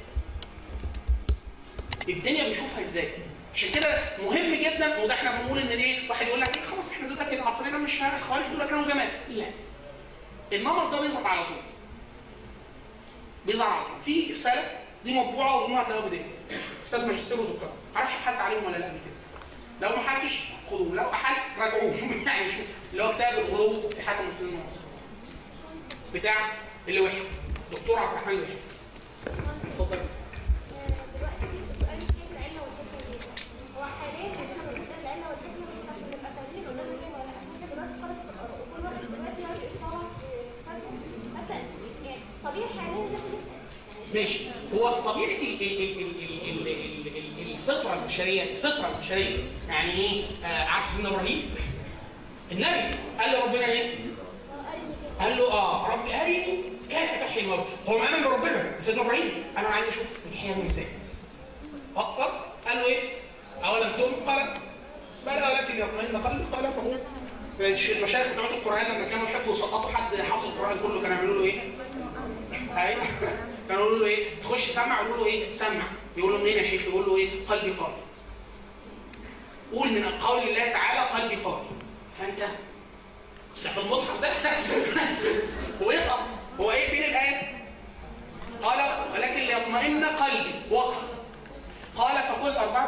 A: الدنيا بنشوفها ازاي عشان كده مهم جدا وده احنا بنقول ان دي واحد يقول لك خلاص احنا دول كده عصرنا مش خوارج دول كانوا زمان لا النمط ده بيظهر على طول بيظهر على طول في رساله دي مطبوعه ومجموعه هتلاقوها بدايه استاذ ماجستير ودكتوراه معرفش حد عليهم ولا لا قبل كده لو ما حدش خدوه لو احد راجعوه يعني شوف اللي هو كتاب الغلو في حاكم المسلمين مصر بتاع اللي وحي دكتور عبد الرحمن وحي اتفضل ماشي هو طبيعة الفهم الفطره البشريه الفطره البشريه يعني ايه آه عارف سيدنا ابراهيم النبي قال له ربنا ايه؟ قال له اه ربي ارني كيف تحيي الموت هو مآمن بربنا سيدنا ابراهيم انا عايز اشوف الحياه ازاي اكتر قال له ايه؟ اولم تؤمن قال بلى ولكن يطمئن قلبي قال فهو المشايخ بتوع القران لما كانوا يحبوا يسقطوا حد حافظ القران كله كانوا يعملوا له ايه؟ ايوه كانوا يقولوا له ايه؟ تخش سمع يقولوا له ايه؟ سمع يقول له منين يا شيخ؟ يقول له ايه؟ قلبي قال قول من قول الله تعالى قلبي قال فانت في المصحف ده ويسقط هو ايه فين الايه؟ قال ولكن ليطمئن قلبي وقف قال فقل أربعة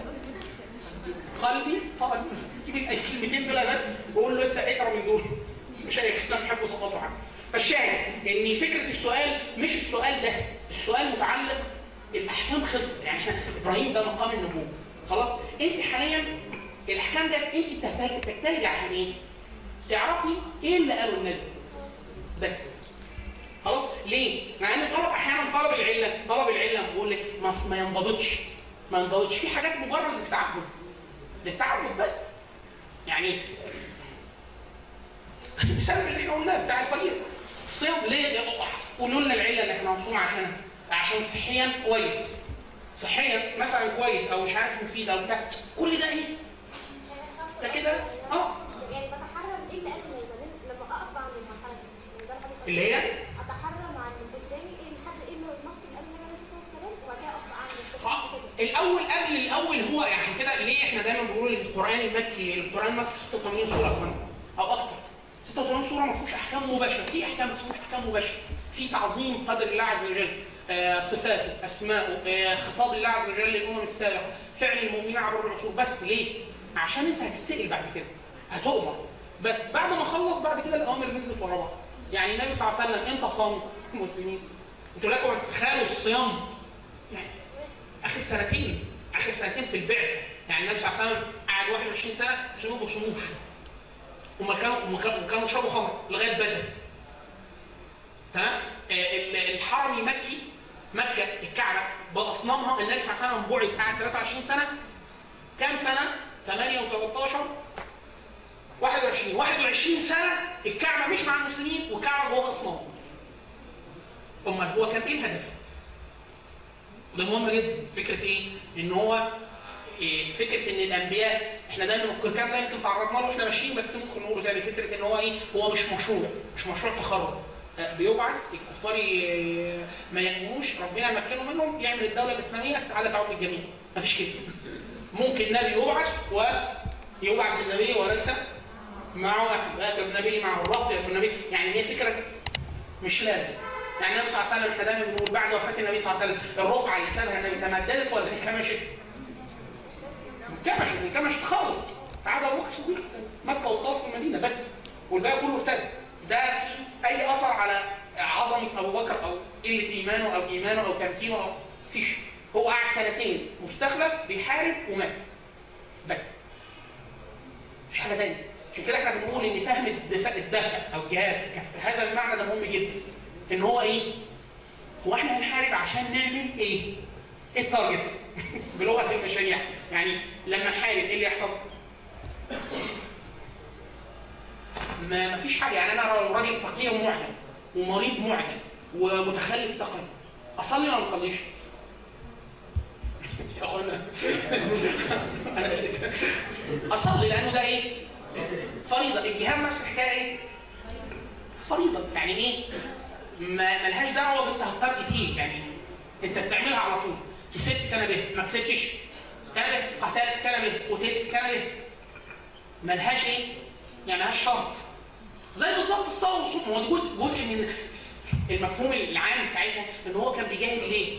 A: قلبي فقط تجيب الكلمتين دول بس وقول له انت اقرا من دول مش هيخلينا نحب سقطوا عنه فالشاهد ان فكره السؤال مش السؤال ده السؤال متعلق الاحكام خلصت يعني احنا ابراهيم ده مقام النبوه خلاص انت حاليا الاحكام ده انت بتجتهدي عشان ايه؟ تعرفي ايه اللي قاله النبي بس خلاص ليه؟ مع ان طلب احيانا طلب العله طلب العله بقول لك ما, ما ينضبطش ما ينضبطش في حاجات مجرد للتعبد للتعبد بس يعني مثال اللي قلناه بتاع الفقير الصيام ليه قولوا لنا العله اللي احنا هنصوم عشانها عشان صحيا كويس صحيا مثلا كويس او مش عارف مفيد او بتاع كل ده ايه؟ ده كده اه
B: يعني بتحرم ايه اللي قبل لما اقف عند المرحله دي
A: اللي هي
B: اتحرم عن قدامي ايه لحد ايه النص اللي قبل النبي عليه الصلاه والسلام وبعد كده اقف عند
A: آه. الاول قبل الاول هو عشان كده ليه احنا دايما بنقول القران المكي القران المكي 86 سوره كمان او اكتر 86 سوره ما فيهوش احكام مباشره في احكام بس ما فيهوش احكام مباشره في تعظيم قدر الله عز وجل آه صفاته اسماءه آه خطاب الله عز وجل للامم السابقه فعل المؤمنين عبر الرسول بس ليه عشان انت هتتسال بعد كده هتؤمر بس بعد ما خلص بعد كده الاوامر نزلت ورا بعض يعني النبي صلى الله عليه وسلم امتى صام المسلمين انتوا لكم تخيلوا الصيام يعني اخر سنتين اخر سنتين في البعثه يعني النبي صلى الله عليه وسلم قعد 21 سنه عشان ما بيصوموش وما كانوا وما كانوا وكانوا يشربوا خمر لغايه بدر تمام آه الحرم المكي مكه الكعبه باصنامها النبي صلى الله عليه وسلم بعث قعد 23 سنه كام سنه 8 و13 21 21 سنه الكعبه مش مع المسلمين والكعبه جوه اصنام امال هو كان ايه الهدف؟ ده مهم جدا فكره ايه؟ ان هو إيه فكره ان الانبياء احنا دايما الكلام ده يمكن تعرضنا له واحنا ماشيين بس ممكن نقوله تاني فكره ان هو ايه؟ هو مش مشروع مش مشروع تخرج بيبعث الكفار ما يأمنوش ربنا يمكنه منهم يعمل الدوله الاسلاميه بس على تعاون الجميع مفيش كده ممكن نبي يبعث ويبعث النبي وليس معه واحد يأتي النبي معه الرب يأتي النبي يعني هي فكره مش لازم يعني النبي صلى الله عليه وسلم احنا دايما بنقول بعد وفاه النبي صلى الله عليه وسلم الرقعه اللي سابها النبي تمددت ولا انكمشت؟ انكمشت انكمشت خالص عاد ابو بكر الصديق مكه وطاف المدينه بس والباقي كله ارتد ده اي اثر على عظمه ابو بكر او قله ايمانه او ايمانه او تمكينه او فيش هو قعد سنتين مستخلف بيحارب ومات بس مش حاجه ثانيه عشان كده احنا بنقول ان فهم الدفع او الجهاد هذا المعنى ده مهم جدا ان هو ايه هو احنا بنحارب عشان نعمل ايه ايه التارجت بلغه المشاريع يعني لما نحارب ايه اللي يحصل ما مفيش حاجه يعني انا لو راجل فقير معدم ومريض معدم ومتخلف تقني اصلي ولا ما اصليش يا اخوانا اصلي لانه ده ايه فريضه الجهاد نفس الحكايه ايه فريضه يعني ايه ما ملهاش دعوه بانت هتارجت ايه يعني انت بتعملها على طول كسبت كان به ما كسبتش كان به قتلت كان به قتلت كان به ملهاش ايه يعني ملهاش شرط زي بالظبط الصلاه والصوم هو جزء جزء من المفهوم العام ساعتها ان هو كان بيجاهد ليه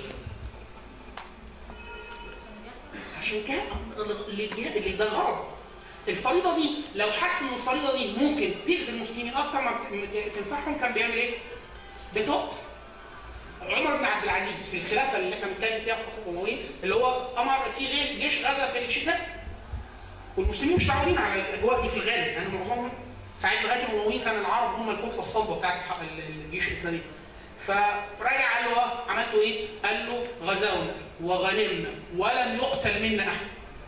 A: عشان كده اللي اللي ده الغرض الفريضه دي لو حس ان الفريضه دي ممكن تاذي المسلمين اكثر ما تنفعهم كان بيعمل ايه؟ بتقف عمر بن عبد العزيز في الخلافه اللي احنا بنتكلم فيها في الخلافه الامويه اللي هو امر في غير جيش غزا في الشتاء والمسلمين مش متعودين على الاجواء دي في الغالب يعني معظمهم ساعات لغايه الامويين كان العرب هم الكتله الصلبه بتاعت الجيش الاسلامي فرجع قال له عملتوا ايه؟ قال له غزاونا وغنمنا ولم يقتل منا احد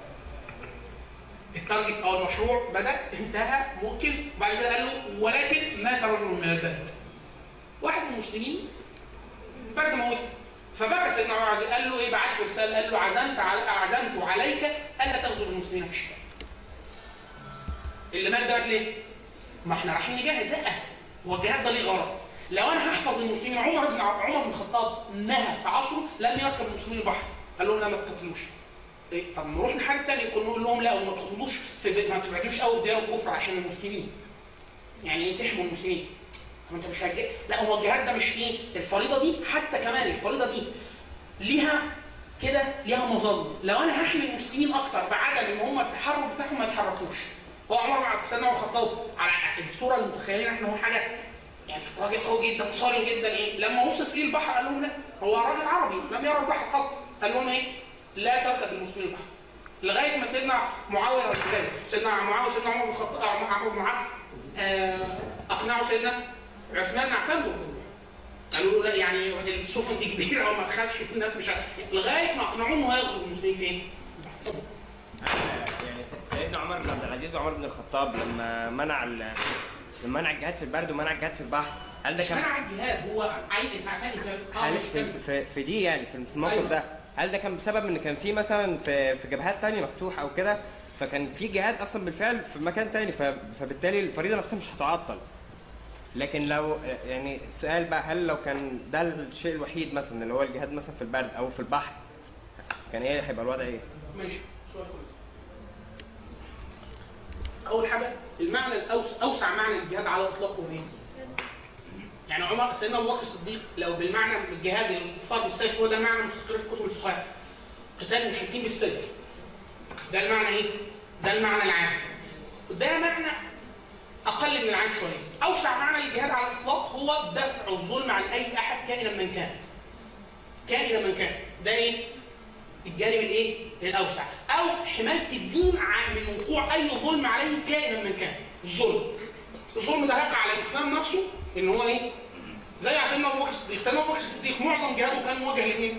A: التارجت او المشروع بدا انتهى ممكن بعد كده قال له ولكن مات رجل من البلد واحد من المسلمين برد موت فبكى سيدنا عمر عزيز قال له ايه بعت له رساله قال له عزمت على عزمت عليك الا تغزو المسلمين في الشتاء اللي مات ده ليه؟ ما احنا رايحين نجاهد لا هو الجهاد ده ليه غرض لو انا هحفظ المسلمين عمر بن عمر بن الخطاب نهى في عصره لم يركب المسلمين البحر قال لهم لا ما تقتلوش إيه؟ طب نروح نحارب تاني كنا نقول لهم لا وما تدخلوش في بيت ما تبعدوش قوي بديار الكفر عشان المسلمين يعني ايه تحموا المسلمين طب انت مش هتجي لا هو الجهاد ده مش ايه الفريضه دي حتى كمان الفريضه دي ليها كده ليها مظله لو انا هحمي المسلمين اكتر بعدم ان هم التحرك بتاعهم ما يتحركوش هو عمر بن عبد السلام الخطاب على الصوره اللي متخيلين احنا هو حاجه يعني راجل قوي جدا صارم جدا ايه لما وصف ليه البحر قال لهم لا هو راجل عربي لم يرى البحر قط قال لهم ايه لا تركب المسلمين البحر لغايه ما سيدنا معاويه رضي الله سيدنا معاويه سيدنا عمر بن الخطاب عمرو بن عاص آه، اقنعوا سيدنا عثمان بن عفان بالخروج قالوا له لا يعني السفن دي كبيره وما تخافش الناس مش عارف لغايه ما اقنعوه انه هياخد المسلمين فين؟
C: يعني سيدنا عمر بن عبد العزيز وعمر بن الخطاب لما منع ال- لما منع الجهاد في البرد ومنع الجهاد في البحر هل ده
A: مش
C: كان
A: منع الجهاد هو عايز عشان اه
C: هل
A: مش
C: في,
A: كده.
C: في, في دي يعني في الموقف
A: أيوة.
C: ده هل ده كان بسبب ان كان في مثلا في, في جبهات تانية مفتوحه او كده فكان في جهاد اصلا بالفعل في مكان تاني ف- فبالتالي الفريضه نفسها مش هتعطل لكن لو يعني السؤال بقى هل لو كان ده الشيء الوحيد مثلا اللي هو الجهاد مثلا في البرد او في البحر كان ايه هيبقى الوضع ايه؟
A: ماشي سؤال كويس اول حاجه المعنى الاوسع اوسع معنى الجهاد على اطلاقه هو ايه؟ يعني عمر سيدنا ابو بكر الصديق لو بالمعنى الجهاد الكفار بالسيف هو ده معنى مستقر في كتب الفقهاء قتال المشركين بالسيف ده المعنى ايه؟ ده المعنى العام وده معنى اقل من العام شويه اوسع معنى الجهاد على الاطلاق هو دفع الظلم عن اي احد كائنا من كان كائنا من كان ده ايه؟ الجانب الايه؟ الاوسع او حمايه الدين عن من وقوع اي ظلم عليه كائنا من كان الظلم الظلم ده يقع على الاسلام نفسه ان هو ايه؟ زي سيدنا ابو بكر الصديق سيدنا ابو بكر الصديق معظم جهاده كان موجه لمين؟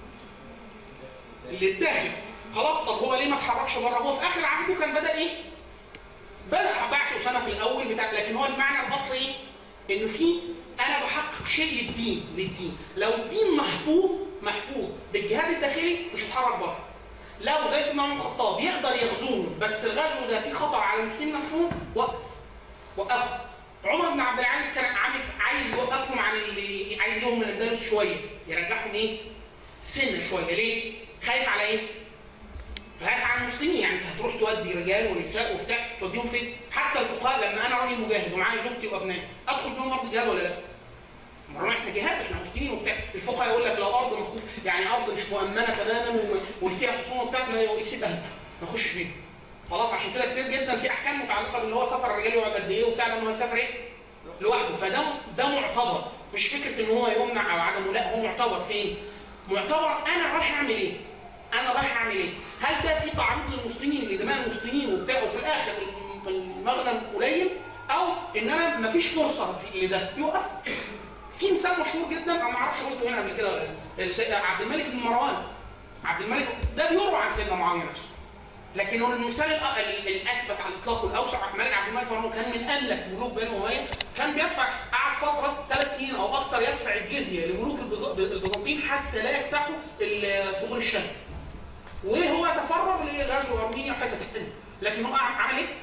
A: للداخل خلاص طب هو ليه ما اتحركش بره هو في اخر عهده كان بدا ايه؟ بدا بعث اسامه في الاول بتاع لكن هو المعنى الاصلي ايه؟ انه في انا بحقق شيء للدين للدين لو الدين محفوظ محفوظ بالجهاد الداخلي مش هيتحرك بره لو زي سيدنا عمر بن الخطاب يقدر يغزوهم بس الغزو ده فيه خطر على المسلمين نفسهم وقف وقفوا عمر بن عبد العزيز كان عامل عايز يوقفهم عن اللي عايز يوم من الاندلس شويه يرجعهم ايه؟ سن شويه ليه؟ خايف على ايه؟ خايف على المسلمين يعني انت هتروح تودي رجال ونساء وبتاع توديهم فين؟ حتى الفقهاء لما انا راجل مجاهد ومعايا زوجتي وابنائي ادخل بيهم ارض جهاد ولا لا؟ مرة احنا جهاد احنا مسلمين وبتاع الفقهاء يقول لك لو ارض مخوف يعني ارض مش مؤمنه تماما و- وفيها خصومه وبتاع لا يسيب اهلها ما يخشش فيها خلاص عشان كده كتير جدا في احكام متعلقه باللي هو سفر الرجال يقعد قد ايه وبتاع لما هو يسافر ايه لوحده فده ده معتبر مش فكره ان هو يمنع او عدمه لا هو معتبر فين؟ معتبر انا رايح اعمل ايه؟ انا رايح اعمل ايه؟ هل ده في تعريض للمسلمين لدماء المسلمين وبتاع وفي الاخر في المغنم قليل او ان انا مفيش فرصه في لده يوقف في مثال مشهور جدا انا ما اعرفش قلته هنا قبل كده ولا لا السيد- عبد الملك بن مروان عبد الملك ده بيروى عن سيدنا معاويه نفسه لكن هو المثال الأ- ال- الاثبت على الاطلاق والاوسع ملك عبد الملك بن مروان كان من املك ملوك بني اميه كان بيدفع قعد فتره ثلاث سنين او اكثر يدفع الجزيه لملوك البيز- البيزنطيين حتى لا يفتحوا ال- ثغور الشام وهو تفرغ لغزو ارمينيا وحته ثانيه لكن هو عمل ايه؟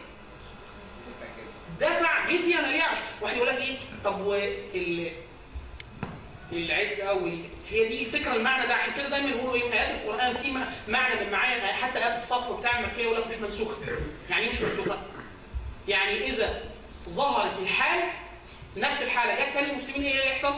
A: دفع جزيه مليار واحد يقول لك ايه طب وال العزه وال... هي دي الفكره المعنى ده عشان كده دايما يقولوا ايه ايات القران في م- معنى من معاني حتى ايات الصف بتاع المكيه يقول لك مش منسوخه يعني ايه مش منسوخه يعني اذا ظهرت الحال نفس الحاله جت تاني المسلمين ايه اللي يحصل؟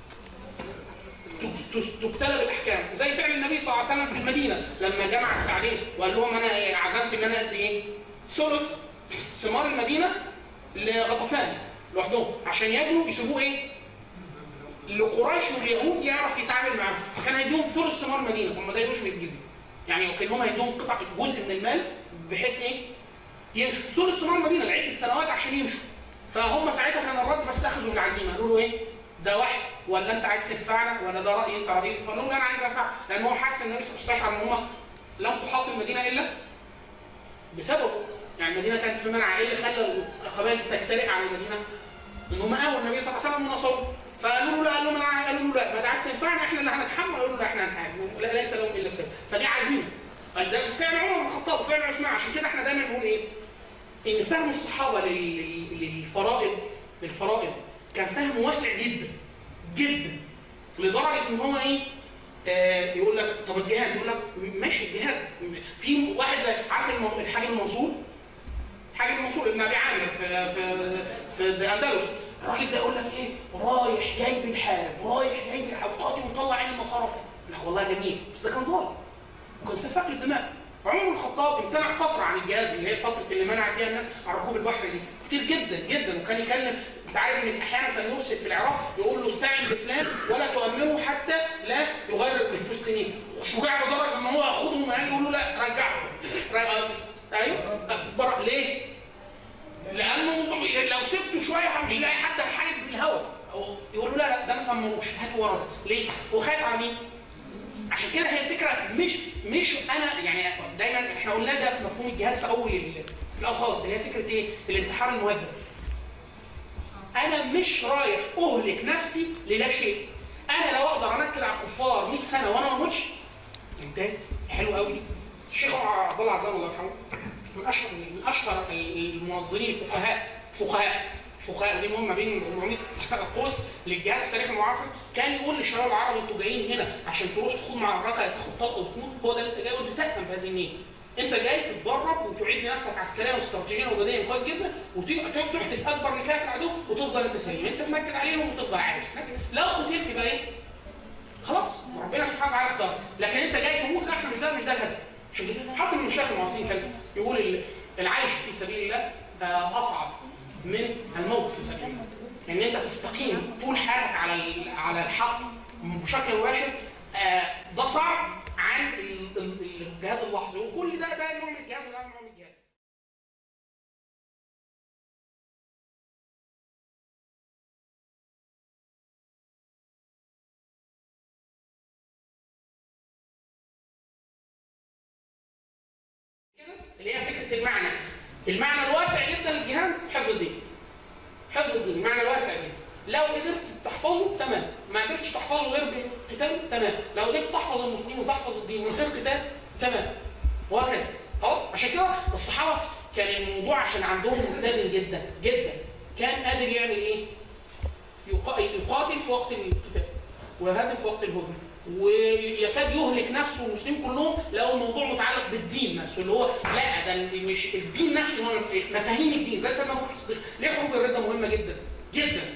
A: تك- تس- تبتلى بالاحكام زي فعل النبي صلى الله عليه وسلم في المدينه لما جمع السعدين وقال لهم انا عزمت ان انا ادي ايه؟ ثلث ثمار المدينه لغطفان لوحدهم عشان ياكلوا يسيبوه ايه؟ لقريش واليهود يعرف يتعامل معاهم فكان هيديهم ثلث ثمار المدينه هم ده يروش من الجزيه يعني كان هم هيديهم قطع جزء من المال بحيث ايه؟ يمشوا ثلث ثمار المدينه لعده سنوات عشان يمشوا فهم ساعتها كان الرد بس اخذوا بالعزيمه قالوا له ايه؟ ده واحد ولا انت عايز تنفعنا ولا ده راي انت رايك فقال لهم لا انا عايز انفع لان هو حاسس ان النبي صلى الله عليه وسلم ان هم لم تحاط المدينه الا بسببه يعني المدينه كانت في منع ايه اللي خلى القبائل تجترئ على المدينه؟ ان هم قاووا النبي صلى الله عليه وسلم ونصروه فقالوا له لا قال لهم لا قالوا له لا ما انت عايز تنفعنا احنا اللي هنتحمل قالوا له لا احنا هنتحمل لا ليس لهم الا السبب فدي عزيمه قال ده فعل عمر بن الخطاب وفعل عثمان عشان كده احنا دايما نقول ايه؟ ان فهم الصحابه لل- لل- للفرائض للفرائض كان فهم واسع جدا جدا لدرجه ان هو ايه؟ آه يقول لك طب الجهاد يقول لك ماشي الجهاد في واحد زي- عارف الم- الحاج المنصور حاج المنصور ابن ابي عامر في في في الاندلس الراجل ده يقول لك ايه رايح جاي بالحال رايح جاي بالحال قاضي ومطلع عين النصارى لا والله جميل بس ده كان ظالم وكان سفاك للدماء عمر بن الخطاب امتنع فتره عن الجهاد اللي هي فتره اللي منع فيها الناس عن ركوب البحر دي كتير جدا جدا وكان يكلم انت عارف ان احيانا كان يرسل في العراق يقول له استعن بفلان ولا تؤمنه حتى لا يغرر بالفلسطينيين شجاع لدرجه ان هو ياخدهم من هنا يقول له لا رجعهم رجع- ايوه برا ليه؟ لانه لو سبته شويه مش لاقي حد هيحارب بالهواء أو يقول له لا لا ده ما فهموش هات ورا ليه؟ هو خايف على مين؟ عشان كده هي الفكره مش مش انا يعني دايما احنا قلنا ده في مفهوم الجهاد في اول ال- في الاول خالص اللي هي فكره ايه؟ الانتحار المهدد. انا مش رايح اهلك نفسي للا شيء. انا لو اقدر انكد على الكفار 100 سنه وانا ما اموتش ممتاز حلو قوي الشيخ عبد الله عزام الله يرحمه من اشهر من اشهر المنظرين الفقهاء فقهاء فقهاء ودي مهمه بين 400 قوس للجهاز التاريخي المعاصر كان يقول للشباب العرب انتوا جايين هنا عشان تروح تخوض معركه تاخد طلقه وتموت هو ده اللي انت جاي وانت تفهم بهذه النيه انت جاي تتدرب وتعيد نفسك عسكريا واستراتيجيا وبدنيا كويس جدا وتقعد تحدث اكبر نكايه العدو وتفضل انت سليم انت تمكن عليهم وتفضل عايش لو قتلت يبقى ايه؟ خلاص ربنا سبحانه وتعالى اختار لكن انت جاي تموت لا احنا مش ده مش ده الهدف عشان كده حتى من المشايخ المعاصرين كان يقول ال- العيش في سبيل الله آه، اصعب من الموت في سبيل الله ان انت تستقيم طول حياتك على ال- على الحق بشكل مباشر آه، ده صعب عن ال- ال- الجهاد اللحظي وكل ده ده نوع من الجهاد وده نوع من الجهاد كده اللي هي فكره المعنى المعنى الواسع جدا للجهاد حفظ الدين حفظ الدين المعنى الواسع جدا لو قدرت تحفظه تمام ما قدرتش تحفظه غير بالقتال تمام لو قدرت تحفظ المسلمين وتحفظ الدين من غير قتال تمام وهكذا خلاص عشان كده الصحابه كان الموضوع عشان عندهم متزن جدا جدا كان قادر يعمل ايه؟ يقا- يقاتل في وقت القتال ويهدم في وقت الهجوم ويكاد يهلك نفسه والمسلمين كلهم لو الموضوع متعلق بالدين نفسه اللي هو لا ده مش الدين نفسه هو مفاهيم الدين زي سيدنا ابو بكر الصديق ليه حروب الرده مهمه جدا جدا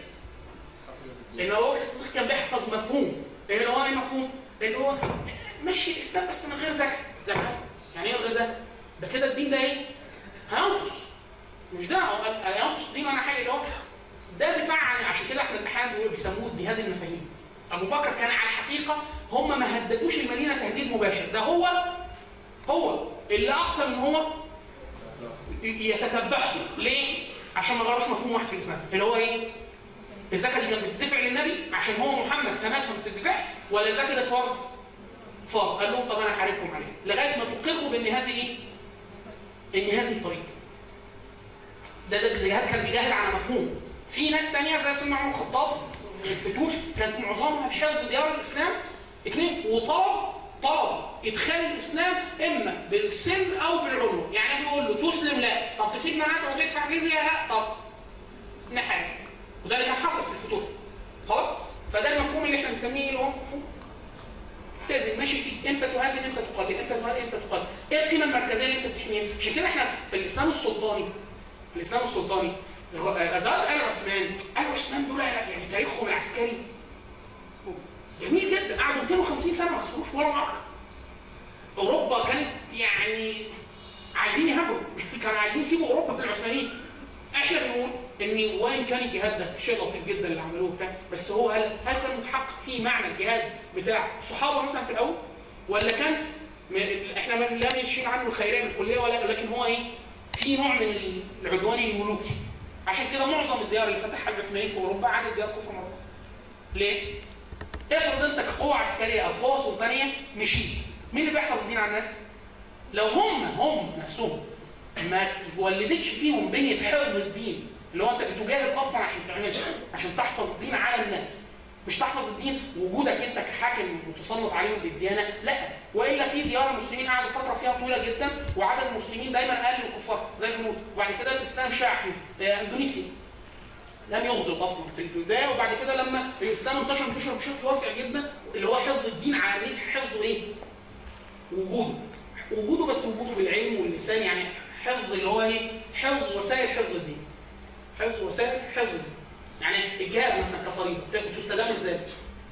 A: لان هو الصديق كان بيحفظ مفهوم اللي هو ايه مفهوم؟ اللي هو مشي الاسلام بس من غير زكاه زكاه يعني ايه غير زكاه؟ ده كده الدين ده ايه؟ هينقص مش ده هو قال- هينقص دين انا حاجه اللي هو ده دفاع عن عشان كده احنا الامتحان بيقول بيسموه جهاد المفاهيم ابو بكر كان على الحقيقه هم ما هددوش المدينه تهديد مباشر ده هو هو اللي اقصى ان هو ي- يتتبعه ليه؟ عشان ما غيرش مفهوم واحد في الاسلام اللي هو ايه؟ الزكاه دي كانت بتدفع للنبي عشان هو محمد فمات فما بتدفعش ولا الزكاه ده فرض؟ فرض قال لهم طب انا هحاربكم عليه لغايه ما تقروا بان هذه ايه؟ ان هذه الطريقه ده ده الجهاد كان بيجاهد على مفهوم في ناس تانية زي سيدنا عمر الخطاب الفتوح كانت معظمها بحفظ ديار الاسلام اثنين وطلب طلب ادخال الاسلام اما بالسر او بالعلو يعني بيقول له تسلم لا طب تسيب مناعتك وتدفع جزيه لا طب نحارب وده اللي كان حصل في الفتوح خلاص فده المفهوم اللي احنا بنسميه اللي هو مفهوم لازم ماشي فيه امتى تهاجم امتى تقاتل امتى تهاجم امتى تقاتل ايه القيمه المركزيه اللي انت بتحميها عشان كده احنا في الاسلام السلطاني الاسلام السلطاني هو- آه، ده ال عثمان ال عثمان دول يعني تاريخهم العسكري جميل جدا قعدوا 250 سنه ما خسروش ولا معركه اوروبا كانت يعني عايزين يهاجروا كانوا عايزين يسيبوا اوروبا في العثمانيين احنا بنقول ان وان كان الجهاد ده شيء لطيف جدا اللي عملوه بتاع بس هو هل هل كان متحقق فيه معنى الجهاد بتاع الصحابه مثلا في الاول ولا كان م- احنا ما لا نشيل عنه الخيريه بالكليه ولا لكن هو ايه في نوع من العدوان الملوكي عشان كده معظم الديار اللي فتحها العثمانيين في اوروبا عادت ديار كفر مرة ليه؟ افرض انت كقوة عسكرية او قوة سلطانية مشيت مين اللي بيحفظ الدين على الناس؟ لو هم هم نفسهم ما ولدتش فيهم بنية حفظ الدين اللي هو انت بتجاهد اصلا عشان تعملها عشان تحفظ الدين على الناس مش تحفظ الدين وجودك انت كحاكم متسلط عليهم بالديانه لا والا في ديار المسلمين قعدوا فتره فيها طويله جدا وعدد المسلمين دايما اقل من الكفار زي الهنود وبعد كده الاسلام شاع في آه، اندونيسيا لم يغزو اصلا في البدايه وبعد كده لما الاسلام انتشر انتشر بشكل واسع جدا اللي هو حفظ الدين على الناس حفظه ايه؟ وجوده وجوده بس وجوده بالعلم واللسان يعني حفظ اللي هو ايه؟ حفظ وسائل حفظ الدين حفظ وسائل حفظ الدين يعني الجهاد مثلا كفريضه تستخدم ازاي؟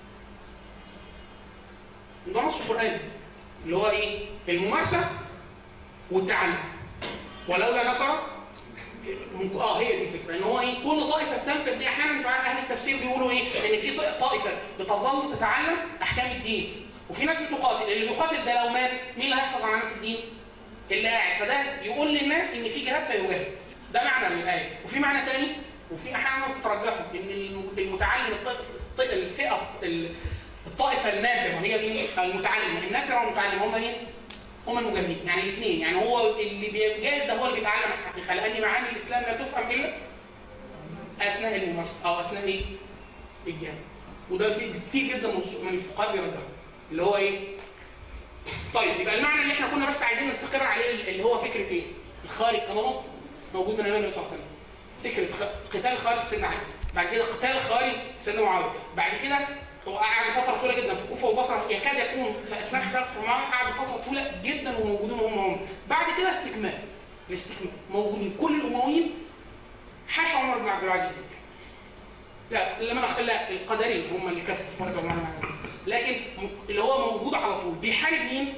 A: ده نص قرآني اللي هو ايه؟ الممارسة والتعلم ولولا نفر ممكن- اه هي دي الفكره ان هو ايه كل طائفه بتنفذ دي احيانا انتوا عارف اهل التفسير بيقولوا ايه ان في طائفه بتظل تتعلم احكام الدين وفي ناس بتقاتل اللي بيقاتل ده لو مات مين اللي هيحفظ على ناس الدين؟ اللي قاعد فده يقول للناس ان في جهاد فيجاهد ده معنى من الايه وفي معنى تاني وفي احيانا ناس ترجحه ان الم- المتعلم الط- الط- الفئه ال- الطائفه النافره هي مين؟ المتعلم النافره والمتعلم هم مين؟ هم المجاهدين يعني الاثنين يعني هو اللي بيجاهد ده هو اللي بيتعلم الحقيقه لان معاني الاسلام لا تفهم الا اثناء الممارسه او اثناء ايه؟ الجهاد وده في كتير جدا من من الفقهاء بيرجحوا اللي هو ايه؟ طيب يبقى المعنى اللي احنا كنا بس عايزين نستقر عليه اللي هو فكره ايه؟ الخارج كنمط موجود من النبي صلى الله عليه وسلم. فكره خ- قتال الخارج سيدنا علي، بعد كده قتال الخارج سيدنا معاويه، بعد كده هو قعد فتره طويله جدا في الكوفه والبصره يكاد يكون في اثناء خلافه معاويه قعد فتره طويله جدا وموجودين هم هم. بعد كده استكمال الاستكمال موجودين كل الامويين حاشا عمر بن عبد العزيز لا لما لا القدرين هم اللي كفوا فرق عمر بن عبد العزيز لكن م- اللي هو موجود على طول بيحارب مين؟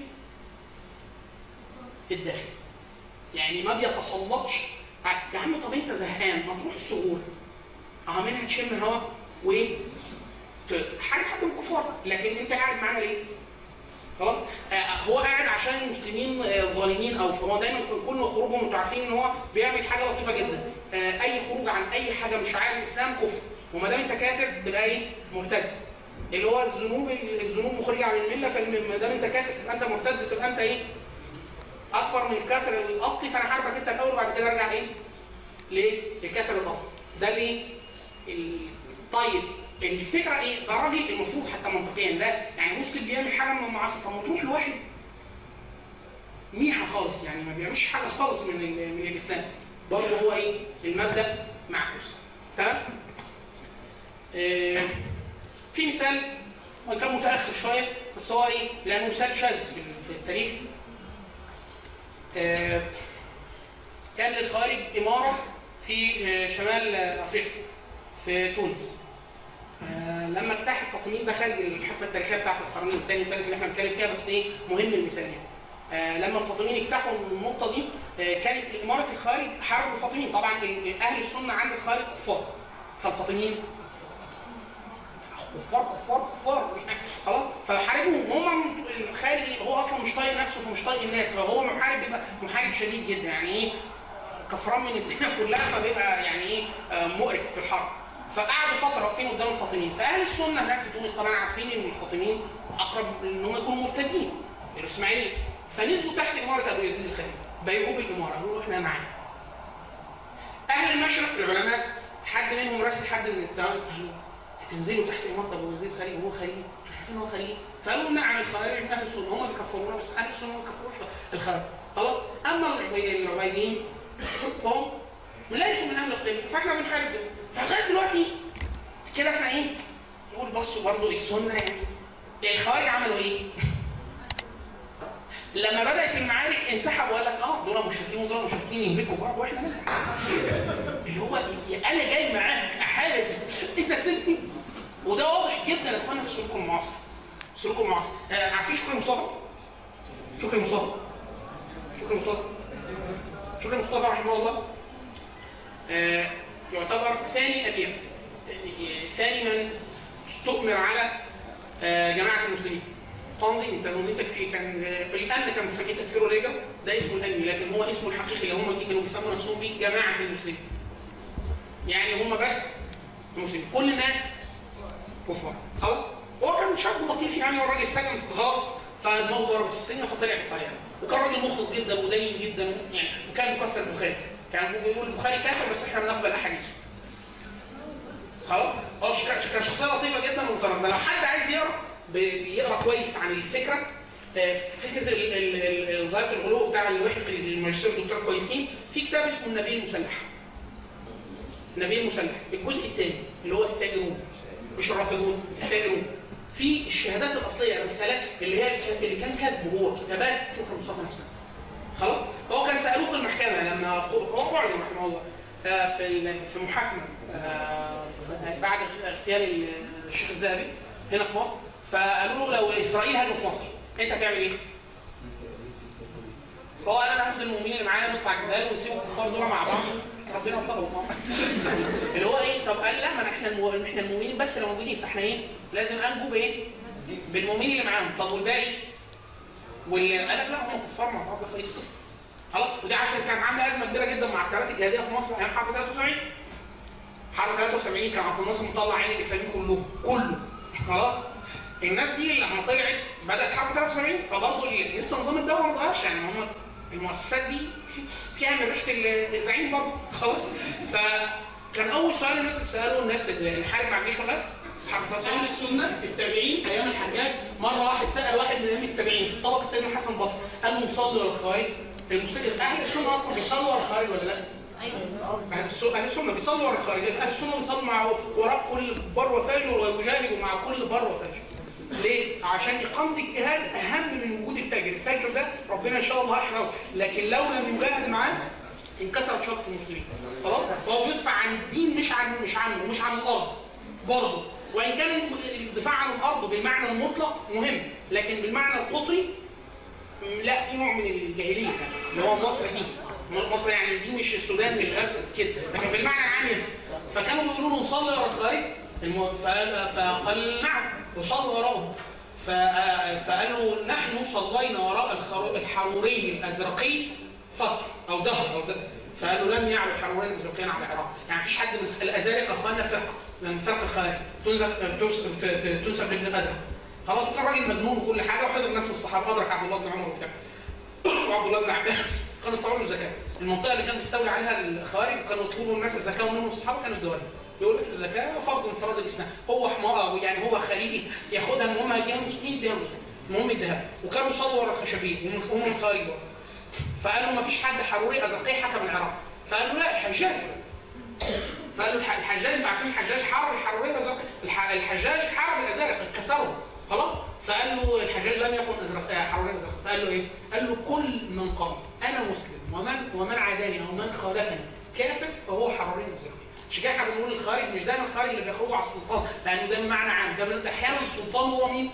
A: الداخل يعني ما بيتسلطش ع- يا عم طب انت زهقان ما تروح الثغور اه منها تشم هوا وايه؟ ت- حارب حد من الكفار لكن انت قاعد معانا ليه؟ خلاص آه هو قاعد عشان المسلمين آه ظالمين او هو دايما كل خروجهم انتوا عارفين ان هو بيعمل حاجه لطيفه جدا آه اي خروج عن اي حاجه مش عارف الاسلام كفر وما دام انت كافر تبقى ايه؟ مرتد اللي هو الذنوب الذنوب مخرجه عن المله فما دام انت كافر تبقى انت مرتد تبقى انت ايه؟ اكبر من الكافر الاصلي فانا حاربك انت الاول وبعد كده ارجع ايه؟ ليه؟ للكافر الاصلي ده ليه؟ ال- طيب الفكره ايه؟ ده راجل المفروض حتى منطقيا ده يعني مسلم بيعمل حاجه من المعاصي طب ما تروح لواحد ميحه خالص يعني ما بيعملش حاجه خالص من ال- من الاسلام برضه هو ايه؟ المبدا معكوس تمام؟ آه، في مثال وان كان متاخر شويه بس هو ايه؟ لانه مثال شاذ في في التاريخ آه، كان للخارج إمارة في آه، شمال آه، أفريقيا في تونس آه، لما اجتاح الفاطميين ده خارج الحقبة التاريخية بتاعت القرنين الثاني والثالث اللي احنا بنتكلم فيها بس ايه مهم المثال يعني. آه، لما الفاطميين اجتاحوا النقطة دي آه، كانت إمارة الخارج حاربوا الفاطميين طبعا ال- أهل السنة عند الخارج كفار فالفاطميين كفار كفار كفار خلاص فحاربهم هم الخارج هو اصلا مش طايق نفسه فمش طايق الناس فهو محارب بيبقى محارب شديد جدا يعني ايه كفران من الدنيا كلها فبيبقى يعني ايه آه، مقرف في الحرب فقعدوا فتره واقفين قدام الفاطميين فاهل السنه هناك في تونس طبعا عارفين ان الفاطميين اقرب ان هم يكونوا مرتدين الاسماعيلي فنزلوا تحت اماره ابو يزيد الخليفه بيعوا بالاماره يقولوا احنا معاك اهل المشرق العلماء حد منهم راسل حد من التعاون قالوا تنزلوا تحت اماره ابو يزيد الخليفه وهو خليل مش عارفين هو خليل فقالوا نعم الخوارج من اهل السنه هم بيكفرونا بس اهل السنه ما بيكفروش الخوارج خلاص اما العبي- العبيديين فهم ليسوا من اهل القبله فاحنا بنحارب ده. فلغايه دلوقتي كده احنا ايه نقول بصوا برضه السنه يعني الخوارج عملوا ايه؟ لما بدات المعارك انسحبوا وقال لك اه دول مشركين ودول مشركين يملكوا بعض واحنا لا اللي هو انا جاي معاك احارب انت سيبني وده واضح جدا يا اخوانا في السلوك المعاصر السلوك المعاصر آه عارفين شكري مصطفى؟ شكري مصطفى شكري مصطفى شكري مصطفى رحمه الله آه يعتبر ثاني ابيات آه، ثاني من تؤمر على آه، جماعه المسلمين تنظيم انت نظيمتك فيه كان آه، الان كان مسميه تكفير ريجا ده اسمه الانمي لكن هو اسمه الحقيقي اللي هم كانوا بيسموا نفسهم بيه جماعه المسلمين يعني هم بس مسلمين كل الناس كفار خلاص هو كان شاب لطيف يعني والراجل سجن في غلط فدماغه ضربت السجن فطلع الطياره وكان راجل مخلص جدا ودين جدا يعني وكان بيكفر البخاري كان بيقول البخاري كافر بس احنا بنقبل احاديثه خلاص هو ش- كان شخصيه لطيفه جدا ومكرمه لو حد عايز يقرا بي- بيقرا كويس عن الفكره آه، فكره ال- ال- ال- ظاهره الغلو بتاع الوحي الماجستير والدكتوراه كويسين في كتاب اسمه النبي المسلح النبي المسلح الجزء الثاني اللي هو التاجرون مش الرافضون التاجرون في الشهادات الاصليه الرسالات اللي هي اللي كان كاتبه هو كتابات شكر مصطفى نفسه خلاص هو كان سالوه في المحكمه لما هو قعد رحمه الله آه، في ال- في محاكمه آه، بعد اغتيال ال- الشيخ الذهبي هنا في مصر فقالوا له لو اسرائيل هاجموا في مصر انت هتعمل ايه؟ فهو قال انا هاخد المؤمنين اللي معايا نطلع جبال ونسيب الكفار دول مع بعض ربنا وفقهم طبعا اللي هو ايه طب قال لا ما احنا المو... احنا المؤمنين بس اللي موجودين فاحنا ايه لازم انجو بايه؟ بالمؤمنين اللي معاهم طب والباقي؟ واللي قال لك لا هم كفار مع بعض في الصف خلاص ودي عشان كان عامله ازمه كبيره جدا مع القيادات الجهاديه في مصر ايام حرب 73 حرب 73 كان عبد الناصر مطلع عين الاسلاميين كلهم كله خلاص الناس دي لما طلعت بدات حرب 73 فبرضه ال- لسه نظام الدوله ما اتغيرش يعني هم المؤسسات دي فيها من ريحه ال- الزعيم برضه خلاص فكان اول سؤال الناس بتساله الناس اللي حارب مع الجيش ولا لا؟ حرب 73 اهل السنه التابعين ايام الحجاج مره واحد سال واحد من ايام التابعين في طبق سيدنا الحسن البصري قال له مصلي ولا الخوارج؟ المسلم اهل السنه اصلا بيصلوا ورا الخوارج ولا لا؟ اهل السنه اهل السنه بيصلوا ورا الخارج اهل السنه بيصلوا مع وراء كل بر وفاجر ويجاهدوا مع كل بر وفاجر ليه؟ عشان إقامة الجهاد أهم من وجود الفاجر، الفاجر ده ربنا إن شاء الله أحرزه، لكن لو لم يجاهد معاه انكسرت شوكة المسلمين. خلاص؟ فهو بيدفع عن الدين مش عن مش عنه مش عن الأرض. برضه وإن كان الدفاع عن الأرض بالمعنى المطلق مهم، لكن بالمعنى القطري لا في نوع من الجاهليه اللي هو مصر دي مصر يعني دي مش السودان مش غزه كده لكن بالمعنى العام يعني. فكانوا بيقولوا له نصلي ورا الخارج الم- فقال فقال نعم وصلي وراهم ف- فقالوا نحن صلينا وراء الخرو- الحروري الازرقي فتره او دهر او دهر فقالوا لم يعلو الحرورين الازرقيين على العراق يعني مفيش حد من الازارق اخواننا فرقه من فرق الخارج تنسب تنسب تنسب لابن ادم خلاص كان راجل مجنون وكل حاجه وحضر ناس من الصحابه ادرك عبد الله بن عمر وبتاع وعبد الله بن عباس كانوا يطلعوا له الزكاه المنطقه اللي كان بيستولي عليها الخوارج كانوا يطلبوا الناس الزكاه ومنهم الصحابه كانوا الدول يقول لك الزكاه فرض من فرض الاسلام هو حمار يعني هو خليجي ياخدها المهم هيديها المسلمين يديها المسلمين المهم يديها وكانوا يصلوا ورا الخشبين وهم الخارج برضه فقالوا ما فيش حد حروري ازرقي حكم العراق فقالوا لا الحجاج فقالوا الح- الحجاج انتوا عارفين الحجاج حرر الحروريه الازرق الح- الحجاج حرر الازرق كسرهم خلاص فقال له الحجاج لم يكن ازرق آه، حروريه ازرق فقال له ايه؟ قال له كل من قال انا مسلم ومن ومن عاداني او من خالفني كافر فهو حروري ازرق عشان كده احنا بنقول الخارج مش دايما الخارج اللي بيخرجوا على السلطان لانه ده معنى عام ده بنقول احيانا السلطان هو مين؟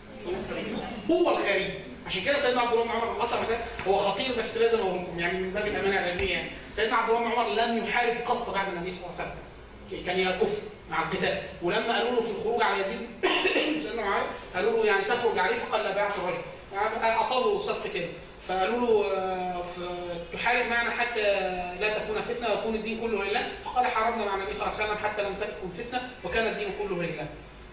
A: هو الخارجي عشان كده سيدنا عبد الله بن عمر الاثر ده هو خطير بس لازم اقول لكم يعني من باب الامانه العلميه يعني سيدنا عبد الله بن عمر لم يحارب قط بعد النبي صلى الله عليه وسلم كان يكف مع القتال ولما قالوا له في الخروج على يزيد سيدنا معاويه قالوا له يعني تخرج عليه فقال لا باعت الرجل يعني اعطاه صفقه كده فقالوا له آه، ف- تحارب معنا حتى لا تكون فتنه ويكون الدين كله لله فقال حاربنا مع النبي صلى الله عليه وسلم حتى لم تكن فتنه وكان الدين كله لله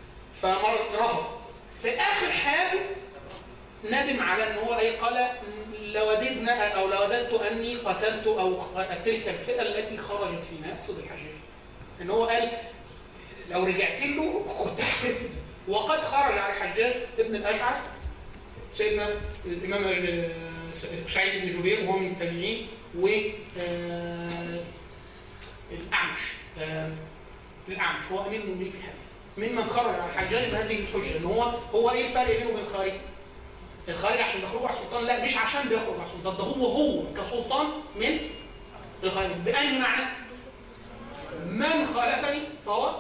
A: فرفض في اخر حياته ندم على ان هو ايه قال لوددنا او لوددت اني قتلت او تلك الفئه التي خرجت فينا يقصد الحجاج ان هو قال لو رجعت له كنت هحرق. وقد خرج على الحجاج ابن الاشعث سيدنا الامام ال- سعيد بن جبير وهو من التابعين و آه، الاعمش آه، الاعمش هو امير المؤمنين في الحديث ممن خرج على الحجاج بهذه الحجه ان هو هو ايه الفرق بينه وبين الخارج؟ الخارج عشان بيخرجوا على السلطان لا مش عشان بيخرج على السلطان ده هو هو كسلطان من الخارج بأي معنى؟ من خالفني فهو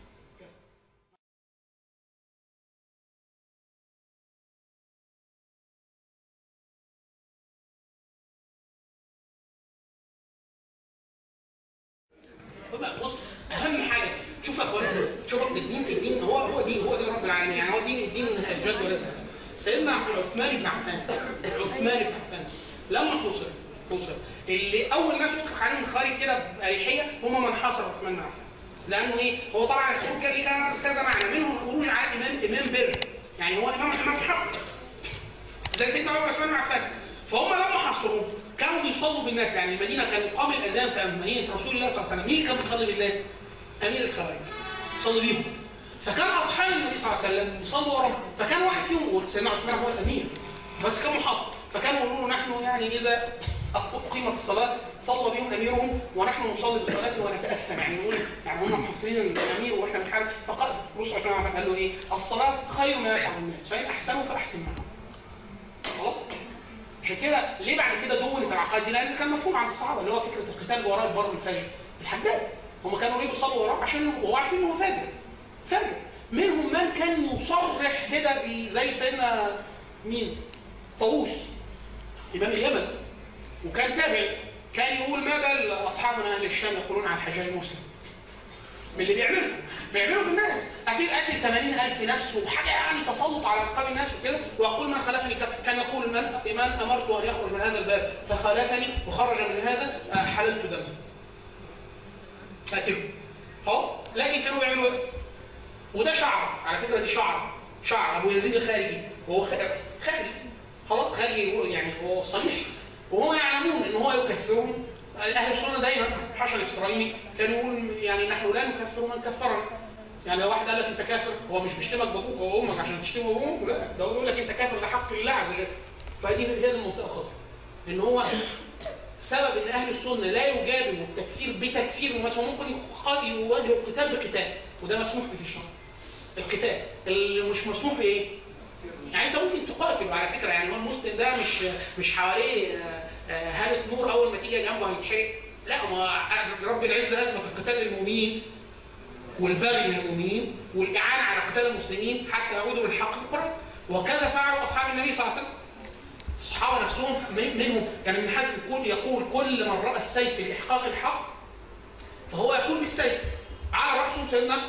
A: طبعا بص اهم حاجه شوف يا اخوان شوف الدين الدين هو هو دين هو دين رب العالمين يعني هو دين الدين الجد وليس الاسم. سيدنا عثمان بن عفان عثمان بن عفان لما حوصر حوصر اللي اول ناس يطلق عليهم الخارج كده باريحيه هم من حاصر عثمان بن عفان لانه ايه هو طبعا الخروج كان ليه كذا- كذا معنى منهم الخروج على امام امام بر يعني هو امام امام حق زي سيدنا عمر عثمان بن عفان فهم لما حصروه كانوا بيصلوا بالناس يعني المدينه كان قام الاذان في مدينه رسول الله صلى الله عليه وسلم مين اللي كان بيصلي بالناس؟ امير الخوارج يصلي بيهم فكان اصحاب النبي صلى الله عليه وسلم يصلوا وراه فكان واحد فيهم وسيدنا عثمان هو الامير بس كان محاصر فكانوا يقولوا له نحن يعني اذا اقيمت الصلاه صلى بهم اميرهم ونحن نصلي بصلاه ونتاثم يعني نقول يعني هم محاصرين الامير واحنا بنحارب فقال الرسول صلى الله عليه وسلم قال له ايه؟ الصلاه خير ما يفعل الناس فان احسنوا فاحسن معهم خلاص عشان كده ليه بعد كده دونت العقائد دي لان كان مفهوم عند الصحابه اللي هو فكره القتال وراء البر الفجر الحداد هم كانوا ليه بيصلوا وراه عشان هو عارفين ان هو فاجر فاجر منهم من كان يصرح كده ب- زي سيدنا مين طاووس امام اليمن وكان تابع كان يقول ما بال اصحابنا اهل الشام يقولون عن الحجاج مسلم من اللي بيعمله بيعمله في الناس اكيد قتل 80000 نفس وحاجه يعني تسلط على رقاب الناس وكده ويقول من خلفني ك- كان يقول من من امرت ان يخرج من هذا الباب فخالفني وخرج من هذا آه، حللت دمه قتله خلاص لكن كانوا بيعملوا ايه؟ وده شعر على فكره دي شعر شعر ابو يزيد الخارجي وهو خ- خارجي خلاص خارجي هو- يعني هو صريح وهم يعلمون ان هو يكفرون اهل السنه دايما حشر الاسرائيلي كان يقول يعني نحن لا نكفر من كفرنا يعني لو واحد قال لك انت كافر هو مش بيشتمك بابوك وامك عشان تشتمه بابوك لا ده هو بيقول لك انت كافر ده حق لله عز وجل فدي هي المنطقه خطر ان هو سبب ان اهل السنه لا يجادلوا التكفير بتكفير مثلا ممكن يخ- يواجهوا القتال بقتال وده مسموح به في الشرع القتال اللي مش مسموح بايه؟ يعني انت ممكن تقاتل على فكره يعني هو المسلم ده مش مش حواليه آه، آه، هاله نور اول ما تيجي جنبه هيتحرق لا ما رب العزه اثبت القتال للمؤمنين والبغي للمؤمنين والاعانه على قتال المسلمين حتى يعودوا للحق بالقران وكذا فعل اصحاب النبي صلى الله عليه وسلم الصحابه نفسهم من- منهم كان ابن حزم يقول يقول كل من راى السيف لاحقاق الحق فهو يقول بالسيف على راسه سيدنا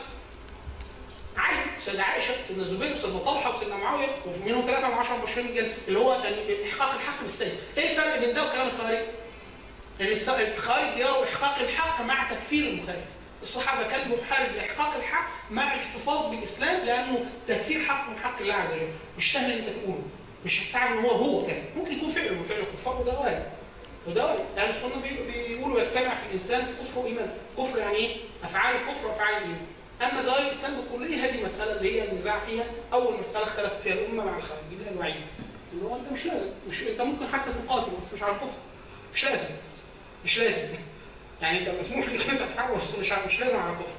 A: علي سيدنا عائشه سيدنا زبير سيدنا طلحه وسيدنا معاويه ومنهم ثلاثه من عشره مبشرين بالجنه اللي هو كان احقاق الحق بالسيف ايه الفرق بين ده وكلام الخوارج؟ ان الس- الخوارج يروا احقاق الحق مع تكفير المخالف الصحابه كانوا بيحارب لاحقاق الحق مع الاحتفاظ بالاسلام لانه تكفير حق من حق الله عز وجل مش سهل ان انت تقوله مش هتساعد ان هو هو كافر ممكن يكون فعل من فعل الكفار وده وارد وده وارد يعني السنه بي- بيقولوا يجتمع في الانسان كفر وايمان كفر يعني ايه؟ افعال الكفر وافعال الايمان اما زوال الاسلام بالكليه هذه المساله اللي هي النزاع فيها اول مساله اختلفت فيها الامه مع الخارج دي اللي هي الوعيد اللي هو انت مش لازم مش انت ممكن حتى تقاتل بس مش على الكفر مش لازم مش لازم يعني انت مسموح لك انت تحول بس مش مش لازم على الكفر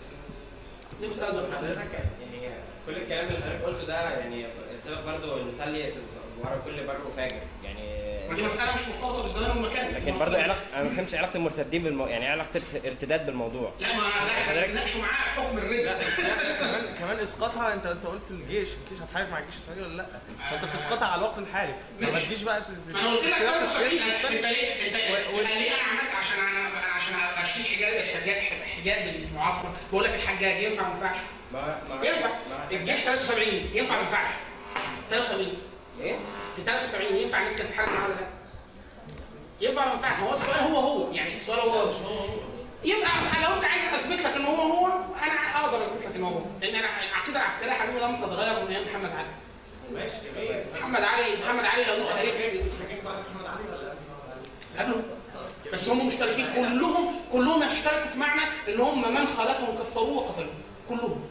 A: دي مساله ضرورية.
C: حضرتك يعني كل الكلام اللي حضرتك قلته ده يعني سبب برضه نسلي ورا كل بر وفاجر يعني
A: ودي مساله مش مرتبطه بالزمان والمكان
C: لكن برضه علاقه انا ما فهمتش علاقه المرتدين بالمو... يعني إيه علاقه الارتداد بالموضوع
A: لا ما لا احنا بنناقشوا معاه حكم الرده
D: كمان كمان اسقاطها انت انت قلت الجيش الجيش هتحارب مع الجيش الاسرائيلي ولا لا فانت بتسقطها على الوقت الحالي ما
A: ماشي.
D: تجيش بقى
A: ما انا قلت لك
D: السياق
A: انا
D: السياسي
A: انت
D: الثاني.
A: ليه انت
D: و- و-
A: انا ليه انا عملت عشان انا عشان اشيل حجاب الحجاب حجاب المعاصره بقول لك الحجاج ينفع ما ينفعش
C: ما ما
A: ينفع
C: ما-
A: الجيش 73 ينفع ما ينفعش 73
C: ايه؟
A: في 73 ينفع الناس كانت تتحارب معاه ولا لا؟ ينفع ولا ما ينفعش؟ هو السؤال هو هو يعني السؤال هو هو يبقى لو انت عايز اثبت لك ان هو هو انا اقدر اثبت لك ان هو هو لان انا العقيده العسكريه يا حبيبي لم تتغير من ايام محمد علي
C: ماشي جميل
A: محمد علي محمد علي لو انت قريت قبله بس هم مشتركين كلهم كلهم يشتركوا في معنى ان هم من خالفهم كفروه وقتلوه كلهم